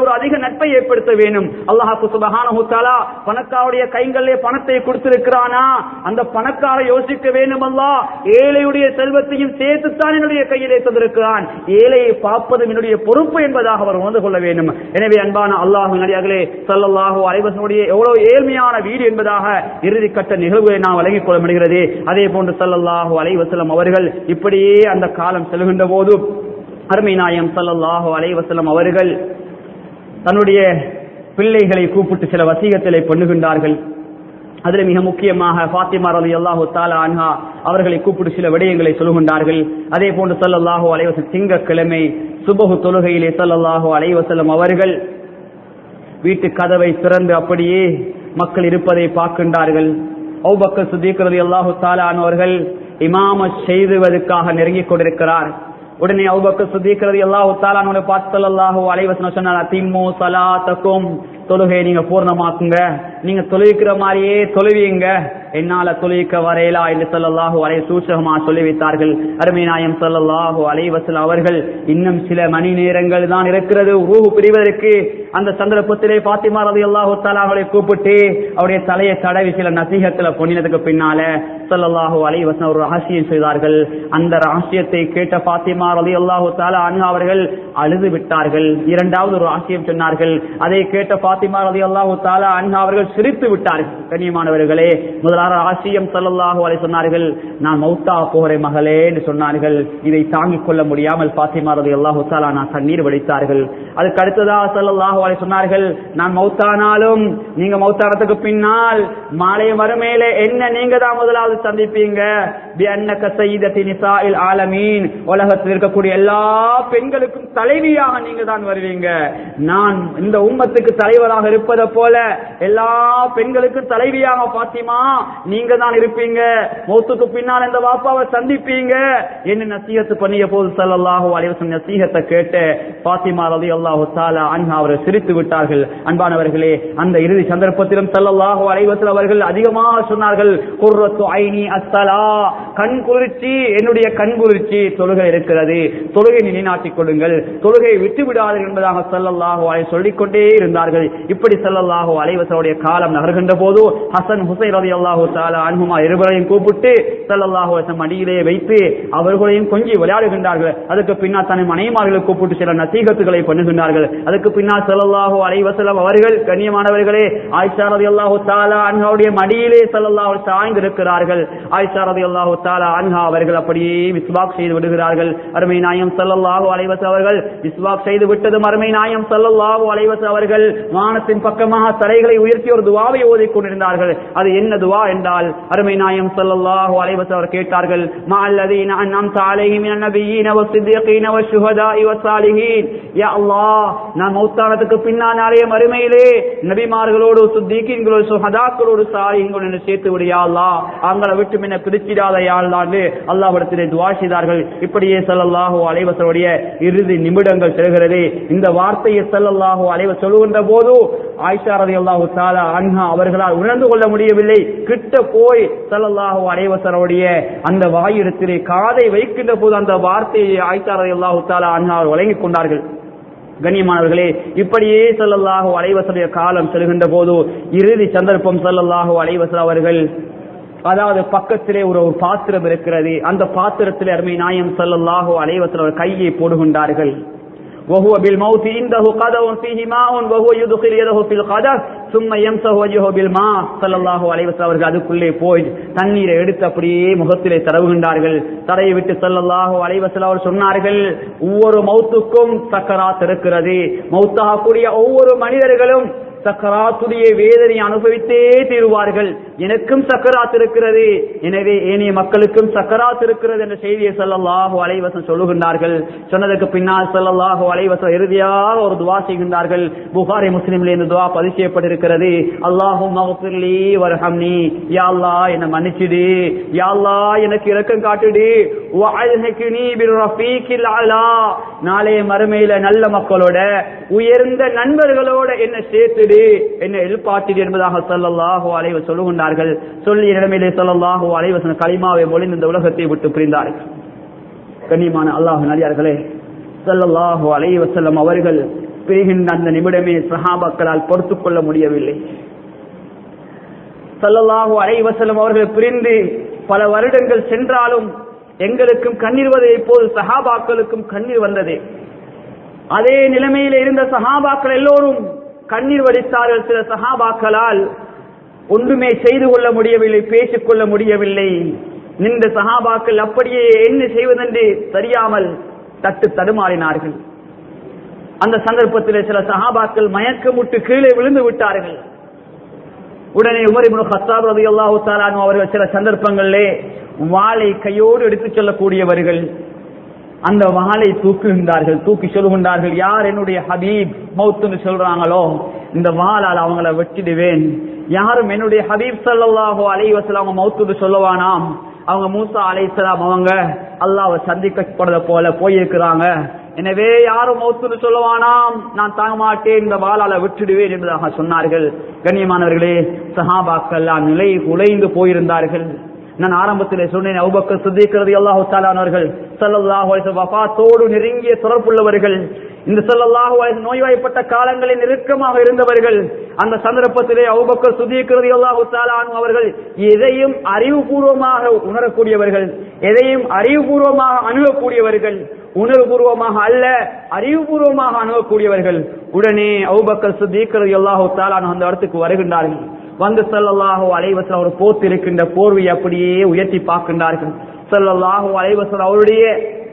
நட்பை ஏற்படுத்த வேண்டும் அல்லாஹு சுபஹானஹு தஆலா பணக்காருடைய கைகளிலே பணத்தை கொடுத்திருக்கிறானா அந்த பணக்கார யோசிக்க வேண்டும் அல்லாஹ் ஏழையுடைய செல்வத்தையும் சேர்த்துத்தான் என்னுடைய கையிலே தந்திருக்கிறான் ஏழையை பார்ப்பதும் என்னுடைய பொறுப்பு என்பதாக அவர் உணர்ந்து கொள்ள வேண்டும் எனவே அன்பான அல்லாஹு நடிகார்களே சல்லல்லாஹு அலைவசனுடைய எவ்வளவு ஏழ்மையான வீடு என்பதாக இறுதி கட்ட நிகழ்வுகளை நாம் வழங்கிக் கொள்ள முடிகிறது அதே போன்று சல்லல்லாஹு அலைவசலம் அவர்கள் இப்படியே அந்த காலம் செல்கின்ற போது அருமை நாயம் சல்லல்லாஹு அலைவசலம் அவர்கள் தன்னுடைய பிள்ளைகளை கூப்பிட்டு சில வசீகத்திலே பண்ணுகின்றார்கள் அதில் மிக முக்கியமாக ஃபாத்திமா ரலி அல்லாஹு தாலா அன்ஹா அவர்களை கூப்பிட்டு சில விடயங்களை சொல்லுகின்றார்கள் அதே போன்று சல்லல்லாஹு அலைவசம் திங்கக்கிழமை சுபஹு தொழுகையிலே சல்லல்லாஹு அலைவசல்லம் அவர்கள் வீட்டு கதவை திறந்து அப்படியே மக்கள் இருப்பதை பார்க்கின்றார்கள் அவுபக்கர் சுதீக் ரலி அல்லாஹு தாலா அவர்கள் இமாம செய்துவதற்காக நெருங்கிக் கொண்டிருக்கிறார் உடனே அவுபக்கர் சுதீக் ரலி அல்லாஹு தாலா பார்த்து சல்லல்லாஹு அலைவசனம் சொன்னார் திம்மு சலாத்தக்கும் தொழுகை நீங்க பூர்ணமாக்குங்க நீங்க தொழுவிக்கிற மாதிரியே தொழுவீங்க என்னால தொழுவிக்க வரையலா என்று சொல்லல்லாஹு அலை சூசகமா சொல்லி வைத்தார்கள் அருமை நாயம் சொல்லல்லாஹு அலைவசல் அவர்கள் இன்னும் சில மணி நேரங்கள் தான் இருக்கிறது ரூஹு பிரிவதற்கு அந்த சந்தர்ப்பத்திலே பாத்திமா ரதி அல்லாஹு அவர்களை கூப்பிட்டு அவருடைய தலையை தடவி சில நசீகத்துல பொன்னினதுக்கு பின்னால சொல்லல்லாஹு அலைவசன் ஒரு ரகசியம் செய்தார்கள் அந்த ரகசியத்தை கேட்ட பாத்திமா ரதி அல்லாஹு தாலா அண்ணா அவர்கள் அழுது விட்டார்கள் இரண்டாவது ஒரு ரகசியம் சொன்னார்கள் அதை கேட்ட பாத்திமா ரதி அல்லாஹு தாலா அண்ணா அவர்கள் சிரித்து விட்டார்கள் கண்ணியமானவர்களே முதலாவது ஆசியம் சல்லல்லாஹு அலை சொன்னார்கள் நான் மௌத்தா போகிறேன் மகளே என்று சொன்னார்கள் இதை தாங்கிக் கொள்ள முடியாமல் பாத்திமா ரதி அல்லாஹு தாலா நான் கண்ணீர் வடித்தார்கள் அதுக்கு அடுத்ததா சல்லல்லாஹு அலை சொன்னார்கள் நான் மௌத்தானாலும் நீங்க மௌத்தானத்துக்கு பின்னால் மாலை மறுமையிலே என்ன நீங்க தான் முதலாவது சந்திப்பீங்க பி அன்னக சையதத்தி நிசாஇல் ஆலமீன் உலகத்தில் இருக்கக்கூடிய எல்லா பெண்களுக்கும் தலைவியாக நீங்க தான் வருவீங்க நான் இந்த உம்மத்துக்கு தலைவராக இருப்பதை போல எல்லா பெண்களுக்கும் தலைவியாக பாத்திமா நீங்க தான் இருப்பீங்க மௌத்துக்கு பின்னால் இந்த வாப்பாவை சந்திப்பீங்க என்ன நசீகத்து பண்ணிய போது சல்லல்லாஹு அலைவசம் நசீகத்தை கேட்டு பாத்திமா ரதி அல்லாஹு தாலா அன்ஹா அவரை சிரித்து விட்டார்கள் அன்பானவர்களே அந்த இறுதி சந்தர்ப்பத்திலும் சல்லல்லாஹு அலைவசல் அவர்கள் அதிகமாக சொன்னார்கள் குர்ரத்து ஐனி அஸ்ஸலா கண் குளிர்ச்சி என்னுடைய கண் குளிர்ச்சி தொழுகை இருக்கிறது தொழுகை நிலைநாட்டிக் கொள்ளுங்கள் தொழுகையை விட்டு விடாதீர்கள் என்பதாக சல்லல்லாஹு அலை சொல்லிக் கொண்டே இருந்தார்கள் இப்படி சல்லல்லாஹு அலைவசருடைய காலம் நகர்கின்ற போது ஹசன் ஹுசைன் ரதி அல்லாஹு தாலா அன்ஹுமா இருவரையும் கூப்பிட்டு சல்லல்லாஹு அலைஹி மடியிலே வைத்து அவர்களையும் கொஞ்சி விளையாடுகின்றார்கள் அதுக்கு பின்னால் தனி மனைமார்களை கூப்பிட்டு சில நசீகத்துகளை பண்ணுகின்றார்கள் அதுக்கு பின்னால் சல்லல்லாஹு அலைஹி வஸல்லம் அவர்கள் கண்ணியமானவர்களே ஆயிஷா ரலியல்லாஹு தஆலா அன்ஹாவுடைய மடியிலே ஸல்லல்லாஹு சாய்ந்து இருக்கிறார்கள் ஆயிஷா ரலியல்லாஹு தஆலா அன்ஹா அவர்கள் அப்படியே விஸ்வாக் செய்து விடுகிறார்கள் அருமை நாயம் ஸல்லல்லாஹு அலைஹி வஸல்லம் அவர்கள் விஸ்வாக் செய்து விட்டதும் அருமை நாயம் ஸல்லல்லாஹு அலைஹி வஸல்லம் அவர்கள் வானத்தின் பக்கமாக தலைகளை உயர்த்தி ஒரு துவாவை ஓதிக் கொண்டிருந்தார்கள் அது என்ன துவா என்றால் அருமை நாயம் ஸல்லல்லாஹு அலைஹி வஸல்லம் அவர் கேட்டார்கள் மா அல்லதீன அன்அம்த அலைஹிம் மினன் நபியீன வஸ்ஸிதீகீன வஷ்ஷுஹதாஇ வஸ்ஸாலிஹீன் யா அல்லாஹ் நான் மௌத்தானத்துக்கு பின்னால் நாளைய மறுமையிலே நபிமார்களோடு சுத்தீகீன்களோடு சுஹதாக்களோடு சாலிஹீன்களோடு என்னை சேர்த்து விடு யா அல்லாஹ் அவங்களை விட்டு என்ன பிரிச்சிடாத யா அல்லாஹ்னு அல்லாஹ்விடத்திலே துஆ செய்தார்கள் இப்படியே ஸல்லல்லாஹு அலைஹி வஸல்லுடைய இறுதி நிமிடங்கள் செல்கிறது இந்த வார்த்தையை ஸல்லல்லாஹு அலைஹி வஸல்லம் சொல்லுகின்ற போது ஆயிஷா ரலியல்லாஹு தஆலா அன்ஹா அவர்களால் உணர்ந்து கொள்ள முடியவில்லை கிட்ட போய் ஸல்லல்லாஹு அலைஹி வஸல்லுடைய அந்த வாயிடத்திலே காதை வைக்கின்ற போது அந்த வார்த்தையை ஆயிஷா ரலியல்லாஹு தஆலா அன்ஹா வழங்கிக் கொண்டார்கள் கண்ணியமானவர்களே இப்படியே ஸல்லல்லாஹு அலைஹி வஸல்லுடைய காலம் செல்கின்ற போது இறுதி சந்தர்ப்பம் ஸல்லல்லாஹு அலைஹி வஸல்லம் அவர்கள் அதாவது பக்கத்திலே ஒரு ஒரு பாத்திரம் இருக்கிறது அந்த பாத்திரத்திலே அருமை நாயம் ஸல்லல்லாஹு அலைஹி வஸல்லம் கையை போடுகின்றார்கள் وهو بالموت عنده قدر فيه ماء وهو يدخل يده في القدر ثم يمسح وجهه بالماء صلى الله عليه وسلم அவர்கள் அதுக்குள்ளே போய் தண்ணீரை எடுத்து அப்படியே முகத்திலே தடவுகின்றார்கள் தரையை விட்டு ஸல்லல்லாஹு அலைஹி வஸல்லம் அவர் சொன்னார்கள் ஒவ்வொரு மௌத்துக்கும் சக்கராத் இருக்கிறது மௌத்தாகக்கூடிய ஒவ்வொரு மனிதர்களும் சக்கராத்துடைய வேதனை அனுபவித்தே தீருவார்கள் எனக்கும் சக்கராத் இருக்கிறது எனவே ஏனைய மக்களுக்கும் சக்கராத் இருக்கிறது என்ற செய்தியை ஸல்லல்லாஹு அலைஹி வஸல்லம் சொல்லுகின்றார்கள் சொன்னதுக்கு பின்னால் ஸல்லல்லாஹு அலைஹி வஸல்லம் இறுதியாக ஒரு துஆ செய்கின்றார்கள் புகாரி முஸ்லிம்ல இந்த துஆ பதிவு செய்யப்பட்டிருக்கிறது அல்லாஹும் மக்ஃபிர்லி வர்ஹம்னி யா அல்லாஹ் என்னை மன்னிச்சிடு யா அல்லாஹ் எனக்கு இரக்கம் காட்டுடு வஅல்ஹிக்னி பிர்ரஃபீகில் அலா நாளைய மறுமையில நல்ல மக்களோட உயர்ந்த நண்பர்களோட என்ன சேர்த்துடு என்ன எழுப்பாட்டிடு என்பதாக ஸல்லல்லாஹு அலைஹி வஸல்லம் சொல்லுகின்றார்கள் சொல்லி இடமிலே ஸல்லல்லாஹு அலைஹி வஸல்லம் கலிமாவை மொழிந்து இந்த உலகத்தை விட்டு பிரிந்தார்கள் கண்ணியமான அல்லாஹ் நடிகார்களே ஸல்லல்லாஹு அலைஹி வஸல்லம் அவர்கள் பிரிகின்ற அந்த நிமிடமே சஹாபாக்களால் பொறுத்துக் கொள்ள முடியவில்லை சல்லல்லாஹு அலைவசலம் அவர்கள் பிரிந்து பல வருடங்கள் சென்றாலும் எங்களுக்கும் கண்ணீர் வந்தது இப்போது சஹாபாக்களுக்கும் கண்ணீர் வந்தது அதே நிலைமையில் இருந்த சஹாபாக்கள் எல்லோரும் கண்ணீர் வடித்தார்கள் சில சஹாபாக்களால் ஒன்றுமே செய்து கொள்ள முடியவில்லை பேசிக் கொள்ள முடியவில்லை நின்ற சஹாபாக்கள் அப்படியே என்ன செய்வதென்று தெரியாமல் தட்டு தடுமாறினார்கள் அந்த சந்தர்ப்பத்தில் சில சஹாபாக்கள் மயக்கமுட்டு கீழே விழுந்து விட்டார்கள் உடனே உமர் இப்னு ஹத்தாப் ரலியல்லாஹு தஆலா அன்ஹு அவர்கள் சில சந்தர்ப்பங்களிலே வாளை கையோடு எடுத்துச் செல்லக்கூடியவர்கள் அந்த வாளை தூக்குகின்றார்கள் தூக்கி சொல்லுகின்றார்கள் யார் என்னுடைய ஹபீப் மௌத்துன்னு சொல்றாங்களோ இந்த வாளால் அவங்கள வெட்டிடுவேன் யாரும் என்னுடைய ஹபீப் ஸல்லல்லாஹு அலைஹி வஸல்லம் அவங்க மௌத்துன்னு சொல்லுவானாம் அவங்க மூசா அலைஹிஸ்ஸலாம் அவங்க அல்லாஹ்வை சந்திக்கப்படுறத போல போயிருக்கிறாங்க எனவே யாரும் மௌத்துன்னு சொல்லுவானாம் நான் தாங்க மாட்டேன் இந்த வாளால விட்டுடுவேன் என்பதாக சொன்னார்கள் கண்ணியமானவர்களே சஹாபாக்கள் நிலை உழைந்து போயிருந்தார்கள் நான் ஆரம்பத்தில் சொன்னேன் அவுபக்கர் சித்திக்கிறது அல்லாஹு தாலானவர்கள் சல்லல்லாஹு அலைஹி வஃபாத்தோடு நெருங்கிய தொடர்புள்ளவர்கள் இந்த சல்லல்லாஹு அலைஹி நோய்வாய்ப்பட்ட காலங்களில் நெருக்கமாக இருந்தவர்கள் அந்த சந்தர்ப்பத்திலே அவுபக்கர் சுதீக்கிறது அல்லாஹு தாலானு அவர்கள் எதையும் அறிவுபூர்வமாக உணரக்கூடியவர்கள் எதையும் அறிவுபூர்வமாக அணுகக்கூடியவர்கள் உணர்வுபூர்வமாக அல்ல அறிவுபூர்வமாக அணுகக்கூடியவர்கள் உடனே அவுபக்கர் சுதீக்கிறது அல்லாஹு தாலானு அந்த இடத்துக்கு வருகின்றார்கள் வந்து சல்லல்லாஹு அலைவசல் ஒரு போத்து இருக்கின்ற போர்வை அப்படியே உயர்த்தி பார்க்கின்றார்கள் சல்லல்லாஹு அலைவசல் அவருடைய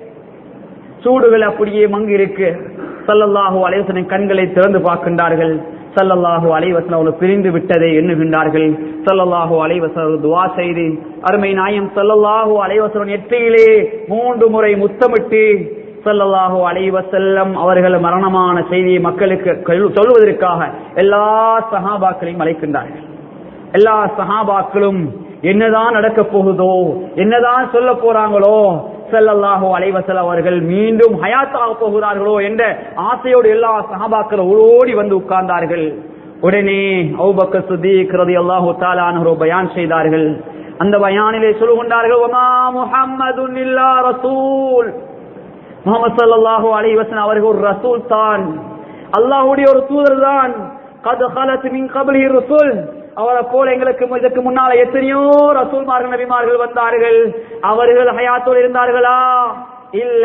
சூடுகள் அப்படியே மங்கி இருக்கு சல்லல்லாஹு அலைவசனின் கண்களை திறந்து பார்க்கின்றார்கள் சல்லல்லாஹு அலைவசல் அவர்கள் பிரிந்து விட்டதை எண்ணுகின்றார்கள் சல்லல்லாஹு அலைவசல் துவா செய்து அருமை நாயம் சல்லல்லாஹு அலைவசலன் எட்டியிலே மூன்று முறை முத்தமிட்டு சல்லல்லாஹு அலைவசல்லம் அவர்கள் மரணமான செய்தியை மக்களுக்கு கல்- சொல்வதற்காக எல்லா சஹாபாக்களையும் அழைக்கின்றார்கள் எல்லா சஹாபாக்களும் என்னதான் நடக்க போகுதோ என்னதான் சொல்ல போறாங்களோ ஸல்லல்லாஹு அலைஹி வஸல்லம் அவர்கள் மீண்டும் ஹயாத்தாக போகிறார்களோ என்ற ஆசையோடு எல்லா சஹாபாக்களும் ஓடி வந்து உட்கார்ந்தார்கள் உடனே அபூபக்கர் சித்திக் ரலியல்லாஹு தஆலா அன்ஹு பயான் செய்தார்கள் அந்த பயானிலே சொல்லுகின்றார்கள் வமா முஹம்மதுன் இல்லா ரசூல் முகமது ஸல்லல்லாஹு அலைஹி வஸல்லம் அவர்கள் ஒரு ரசூல் தான் அல்லாஹ்வுடைய ஒரு தூதர் தான் கத் خلت من قبله الرسل அவரை போல எங்களுக்கு இதற்கு முன்னால எத்தனையோ ரசூல்மார்கள் நபிமார்கள் வந்தார்கள் அவர்கள் ஹயாத்தோடு இருந்தார்களா இல்ல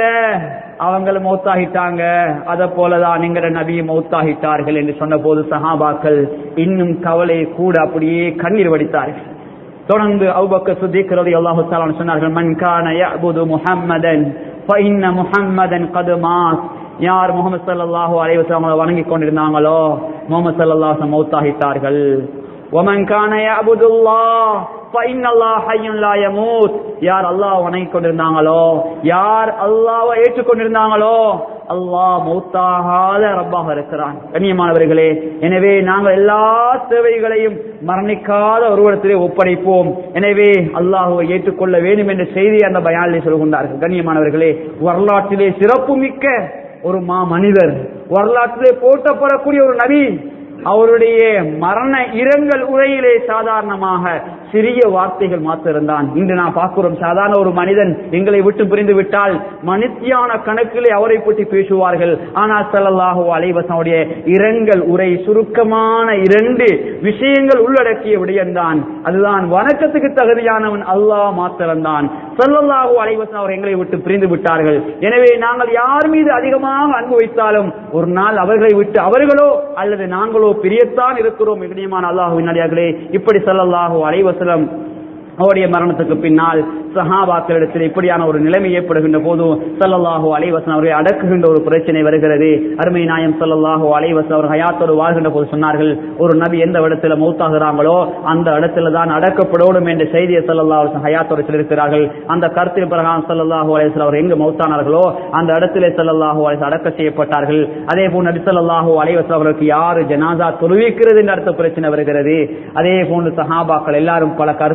அவங்க மௌத்தாகிட்டாங்க அத போலதான் எங்கட நபி மௌத்தாகிட்டார்கள் என்று சொன்ன போது சஹாபாக்கள் இன்னும் கவலை கூட அப்படியே கண்ணீர் வடித்தார்கள் தொடர்ந்து அபுபக்கர் சித்திக் ரலியல்லாஹு தஆலா சொன்னார்கள் மன் கான யஅபுது முஹம்மதன் ஃபஇன்ன முஹம்மதன் கத் மாத் யார் முகமது ஸல்லல்லாஹு அலைஹி வஸல்லம் வணங்கிக் கொண்டிருந்தாங்களோ முகமது ஸல்லல்லாஹு அலைஹி வஸல்லம் மௌத்தாகிட்டார்கள் ومن كان يعبد الله فإن الله حي لا يموت யார் அல்லாஹ் வணங்கிக் கொண்டிருந்தாங்களோ யார் அல்லாஹ்வை ஏற்றுக்கொண்டிருந்தாங்களோ அல்லாஹ் மௌத்தாகாத ரப்பாக இருக்கிறான் கண்ணியமானவர்களே எனவே நாங்கள் எல்லா தேவைகளையும் மரணிக்காத ஒருவரத்திலே ஒப்படைப்போம் எனவே அல்லாஹுவை ஏற்றுக்கொள்ள வேண்டும் என்ற செய்தி அந்த பயானிலே சொல்கின்றார்கள் கண்ணியமானவர்களே வரலாற்றிலே சிறப்பு மிக்க ஒரு மா மனிதர் வரலாற்றிலே போற்றப்படக்கூடிய ஒரு நபி அவருடைய மரண இரங்கல் உரையிலே சாதாரணமாக சிறிய வார்த்தைகள் மாத்திருந்தான் இன்று நான் பார்க்கிறோம் சாதாரண ஒரு மனிதன் எங்களை விட்டு பிரிந்து விட்டால் மனுத்தியான கணக்கிலே அவரை பற்றி பேசுவார்கள் ஆனால் ஸல்லல்லாஹு அலைஹி வஸல்லம் இரங்கல் உரை சுருக்கமான இரண்டு விஷயங்கள் உள்ளடக்கிய விடயம்தான் அதுதான் வணக்கத்துக்கு தகுதியானவன் அல்லாஹ் மாத்திரம்தான் ஸல்லல்லாஹு அலைஹி வஸல்லம் அவர் எங்களை விட்டு பிரிந்து விட்டார்கள் எனவே நாங்கள் யார் மீது அதிகமாக அன்பு வைத்தாலும் ஒரு நாள் அவர்களை விட்டு அவர்களோ அல்லது நாங்களோ பிரியத்தான் இருக்கிறோம் இனியமான அல்லாஹுவின் அடியார்களே இப்படி ஸல்லல்லாஹு அலைஹி வஸல்லம் அவருடைய மரணத்துக்கு பின்னால் சஹாபாக்களிடத்தில் இப்படியான ஒரு நிலைமை ஏற்படுகின்ற போது ஸல்லல்லாஹு அலைஹி வஸல்லம் அவர்களை அடக்குகின்ற ஒரு பிரச்சனை வருகிறது அருமை நாயம் ஸல்லல்லாஹு அலைஹி வஸல்லம் அவர் ஹயாத்தோடு வாழ்கின்ற போது சொன்னார்கள் ஒரு நபி எந்த இடத்துல மௌத்தாகிறாங்களோ அந்த இடத்துல தான் அடக்கப்படணும் என்ற செய்தியை ஸல்லல்லாஹு அலைஹி வஸல்லம் ஹயாத்தோடு சொல்லியிருக்கிறார்கள் அந்த கருத்தின் பிரகாரம் ஸல்லல்லாஹு அலைஹி வஸல்லம் அவர் எங்கு மௌத்தானார்களோ அந்த இடத்திலே ஸல்லல்லாஹு அலைஹி வஸல்லம் அடக்க செய்யப்பட்டார்கள் அதே போல் நபி ஸல்லல்லாஹு அலைஹி வஸல்லம் அவர்களுக்கு யாரு ஜனாசா தொழுவிக்கிறது என்ற அடுத்த பிரச்சனை வருகிறது அதே போன்று சஹாபாக்கள் எல்லாரும் பல கருத்துக்களை சொன்னார்கள்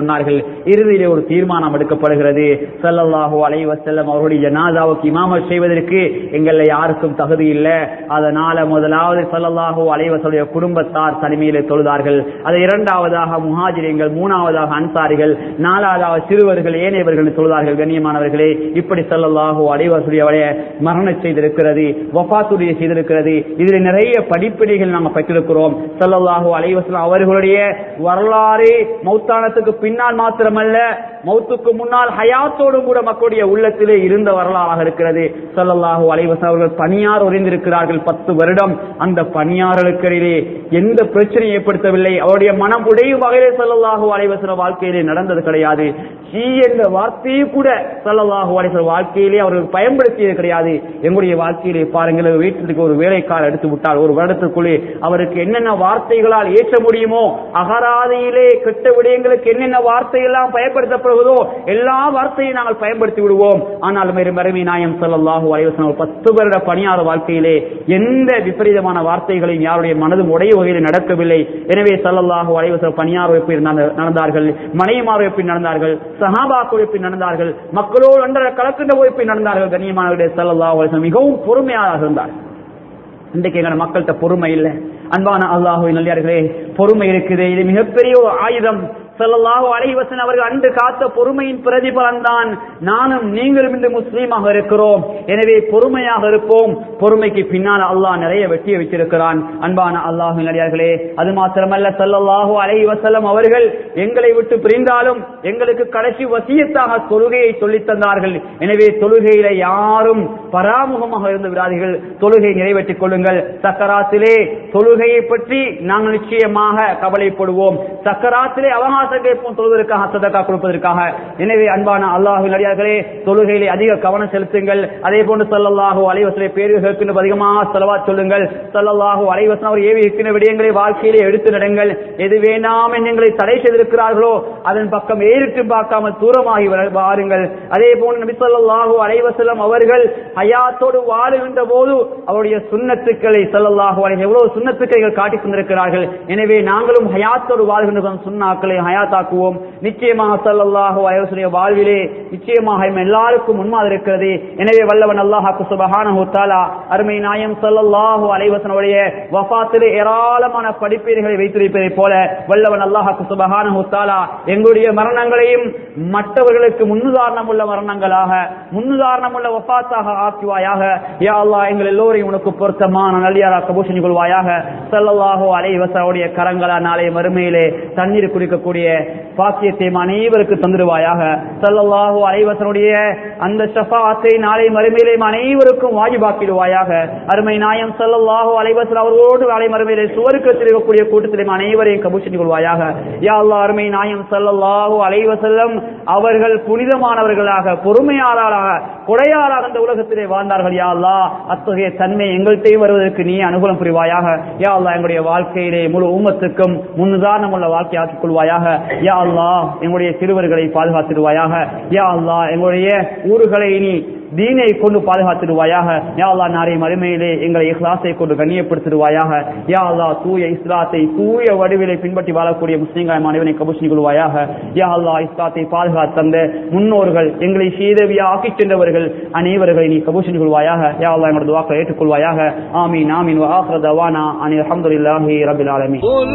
சொன்னார்கள் இறுதியிலே ஒரு தீர்மானம் எடுக்கப்படுகிறது ஸல்லல்லாஹு அலைஹி வஸல்லம் அவருடைய ஜனாதாவுக்கு இமாமத் செய்வதற்கு எங்கள்ல யாருக்கும் தகுதி இல்லை அதனால முதலாவது ஸல்லல்லாஹு அலைஹி வஸல்லுடைய குடும்பத்தார் தனிமையிலே தொழுதார்கள் அது இரண்டாவதாக முஹாஜிரியங்கள் மூணாவதாக அன்சாரிகள் நாலாவதாக சிறுவர்கள் ஏனையவர்கள் தொழுதார்கள் கண்ணியமானவர்களே இப்படி ஸல்லல்லாஹு அலைஹி வஸல்லுடைய மரண செய்திருக்கிறது வஃபாத்துடைய செய்திருக்கிறது இதில் நிறைய படிப்பினைகள் நாங்கள் பெற்றிருக்கிறோம் ஸல்லல்லாஹு அலைஹி வஸல்லம் அவர்களுடைய வரலாறு மௌத்தானத்துக்கு பின்னால் மாத்திரமல்ல மௌத்துக்கு முன்னால் ஹயாத்தோடும் கூட மக்களுடைய உள்ளத்திலே இருந்த வரலாறாக இருக்கிறது ஸல்லல்லாஹு அலைஹி வஸல்லம் அவர்கள் பணியார் உறைந்திருக்கிறார்கள் பத்து வருடம் அந்த பணியாளர்களுக்கிடையே எந்த பிரச்சனையும் ஏற்படுத்தவில்லை அவருடைய மனம் உடையும் வகையிலே ஸல்லல்லாஹு அலைஹி வஸல்லம் வாழ்க்கையிலே நடந்தது கிடையாது ஷீ என்ற வார்த்தையை கூட ஸல்லல்லாஹு அலைஹி வஸல்லம் வாழ்க்கையிலே அவர்கள் பயன்படுத்தியது கிடையாது எங்களுடைய வாழ்க்கையிலே பாருங்கள் வீட்டிற்கு ஒரு வேலைக்காரர் எடுத்து விட்டால் ஒரு வருடத்திற்குள்ளே அவருக்கு என்னென்ன வார்த்தைகளால் ஏற்ற முடியுமோ அகராதியிலே கெட்ட விடயங்களுக்கு என்னென்ன வார்த்தையெல்லாம் பயன்படுத்தப்படுவதோ எல்லா வார்த்தையும் நாங்கள் பயன்படுத்தி விடுவோம் ஆனால் மறுமை நாயம் ஸல்லல்லாஹு அலைஹி வஸல்லம் ஒரு பத்து வருட பணியாளர் வாழ்க்கையிலே எந்த விபரீதமான வார்த்தைகளையும் யாருடைய மனதும் உடைய வகையில் நடக்கவில்லை எனவே ஸல்லல்லாஹு அலைஹி வஸல்லம் பணியார் வைப்பில் நடந்த- நடந்தார்கள் மனைவிமார் வைப்பில் நடந்தார்கள் சஹாபாக்கள் வைப்பில் நடந்தார்கள் மக்களோடு அன்ற கலக்கின்ற வைப்பில் நடந்தார்கள் கண்ணியமானவருடைய ஸல்லல்லாஹு அலைஹி வஸல்லம் மிகவும் பொறுமையாக இருந்தார் இன்றைக்கு எங்க மக்கள்கிட்ட பொறுமை இல்லை அன்பான அல்லாஹுவின் நல்லியார்களே பொறுமை இருக்குது இது மிகப்பெரிய ஒரு ஆயுதம் ஸல்லல்லாஹு அலைஹி வஸல்லம் அவர்கள் அன்று காத்த பொறுமையின் பிரதிபலன் தான் நானும் நீங்களும் இன்று முஸ்லீமாக இருக்கிறோம் எனவே பொறுமையாக இருப்போம் பொறுமைக்கு பின்னால் அல்லாஹ் நிறைய வெற்றியை வச்சிருக்கிறான் அன்பான அல்லாஹுவின் நல்லியார்களே அது மாத்திரமல்ல ஸல்லல்லாஹு அலைஹி வஸல்லம் அவர்கள் எங்களை விட்டு பிரிந்தாலும் எங்களுக்கு கடைசி வசியத்தாக தொழுகையை சொல்லித் தந்தார்கள் எனவே தொழுகையில யாரும் பராமுகமாக இருந்து விடாதீர்கள் தொழுகை நிறைவேற்றிக் கொள்ளுங்கள் சக்கராத்திலே தொழுகையை பற்றி நாங்கள் நிச்சயமாக கவலைப்படுவோம் சக்கராத்திலே அவகாசம் கேட்போம் தொழுவதற்காக சதக்கா கொடுப்பதற்காக எனவே அன்பான அல்லாஹின் அடியார்களே தொழுகையிலே அதிக கவனம் செலுத்துங்கள் அதே போன்று ஸல்லல்லாஹு அலைஹி வஸல்லம் பேரு கேட்கின்ற அதிகமாக செலவாத் சொல்லுங்கள் ஸல்லல்லாஹு அலைஹி வஸல்லம் அவர் ஏவி இருக்கின்ற விடயங்களை வாழ்க்கையிலே எடுத்து நடங்கள் எது வேண்டாம் என்று எங்களை தடை செய்திருக்கிறார்களோ அதன் பக்கம் ஏறிட்டு பார்க்காமல் தூரமாகி வர- வாருங்கள் அதே போன்று நபி ஸல்லல்லாஹு அலைஹி வஸல்லம் அவர்கள் ஹயாத்தோடு வாழுகின்ற போது அவருடைய சுன்னத்துக்களை ஸல்லல்லாஹு அலைஹி எவ்வளவு சுன்னத்துக்களை காட்டித் தந்திருக்கிறார்கள் எனவே நாங்களும் ஹயாத்தோடு வாழ்கின்ற சுன்னாக்களை ஹயாத்தாக்குவோம் நிச்சயமாக ஸல்லல்லாஹு அலைஹி வஸல்லம் வாழ்விலே நிச்சயமாக எம் எல்லாருக்கும் முன்மாதிரி இருக்கிறது எனவே வல்லவன் அல்லாஹ்க்கு சுபஹானஹு தஆலா அருமை நாயம் ஸல்லல்லாஹு அலைஹி வஸல்லம் வஃபாத்திலே ஏராளமான படிப்பீடுகளை வைத்திருப்பதைப் போல வல்லவன் அல்லாஹ்க்கு சுபஹானஹு தஆலா எங்களுடைய மரணங்களையும் மற்றவர்களுக்கு முன்னுதாரணம் உள்ள மரணங்களாக முன்னுதாரணம் உள்ள வஃபாத்தாக ஆக்குவாயாக யா அல்லாஹ் எங்கள் எல்லோரையும் உனக்கு பொருத்தமான நல்லியாரா கபூஷணி கொள்வாயாக ஸல்லல்லாஹு அலைஹி வஸல்லுடைய கரங்களா நாளை மறுமையிலே தண்ணீர் குடிக்கக்கூடிய பாக்கியத்தை அனைவருக்கு தந்துடுவாயாக ஸல்லல்லாஹு அலைஹி வஸல்லுடைய அந்த ஷஃபாத்தை நாளை மறுமையிலே அனைவருக்கும் வாஜிபாக்கிடுவாயாக அருமை நாயம் ஸல்லல்லாஹு அலைஹி வஸல்லம் அவர்களோடு நாளை மறுமையிலே சுவர்க்கத்தில் இருக்கக்கூடிய கூட்டத்திலே அனைவரையும் கபூஷணி கொள்வாயாக யா அல்லாஹ் அருமை நாயம் ஸல்லல்லாஹு அலைஹி வஸல்லம் அவர்கள் புனிதமானவர்களாக பொறுமையாளராக கொடையாளர் அந்த உலகத்திலே வாழ்ந்தார்கள் யா அல்லாஹ் அத்தகைய தன்மை எங்கள்கிட்டையும் வருவதற்கு நீ அனுகூலம் புரிவாயாக யா அல்லாஹ் எங்களுடைய வாழ்க்கையிலே முழு உம்மத்துக்கும் முன்னுதாரணம் உள்ள வாழ்க்கை ஆக்கிக் கொள்வாயாக யா அல்லாஹ் எங்களுடைய சிறுவர்களை பாதுகாத்திடுவாயாக யா அல்லாஹ் எங்களுடைய ஊர்களை நீ தீனை கொண்டு பாதுகாத்திடுவாயாக யா அல்லாஹ் நாளை மறுமையிலே எங்களை இஹ்லாஸை கொண்டு கண்ணியப்படுத்திடுவாயாக யா அல்லாஹ் தூய இஸ்லாத்தை தூய வடிவிலை பின்பற்றி வாழக்கூடிய முஸ்லீம்கள் அனைவரை கபூஷணி கொள்வாயாக யா அல்லாஹ் இஸ்லாத்தை பாதுகாத்து தந்த முன்னோர்கள் எங்களை சீதவியா ஆக்கிச் சென்றவர்கள் அனைவர்களை நீ கபூஷணி கொள்வாயாக யா அல்லாஹ் எங்களோட துவாக்களை ஏற்றுக்கொள்வாயாக ஆமீன் ஆமீன் وآخر دعوانا أن الحمد لله رب العالمين قل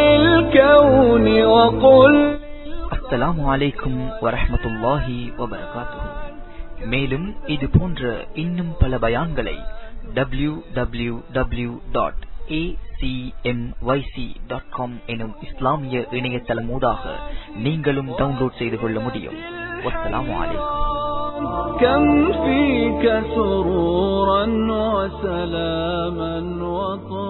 للكون وقل அஸ்ஸலாமு அலைக்கும் வரஹ்மத்துல்லாஹி வபரகாத்துஹு மேலும் இது போன்ற இன்னும் பல பயான்களை W W W dot dot com எனும் இஸ்லாமிய இணையதளமூடாக நீங்களும் டவுன்லோட் செய்து கொள்ள முடியும் வஸ்ஸலாமு அலைக்கும் كم فيك سرورا وسلاما وطهورا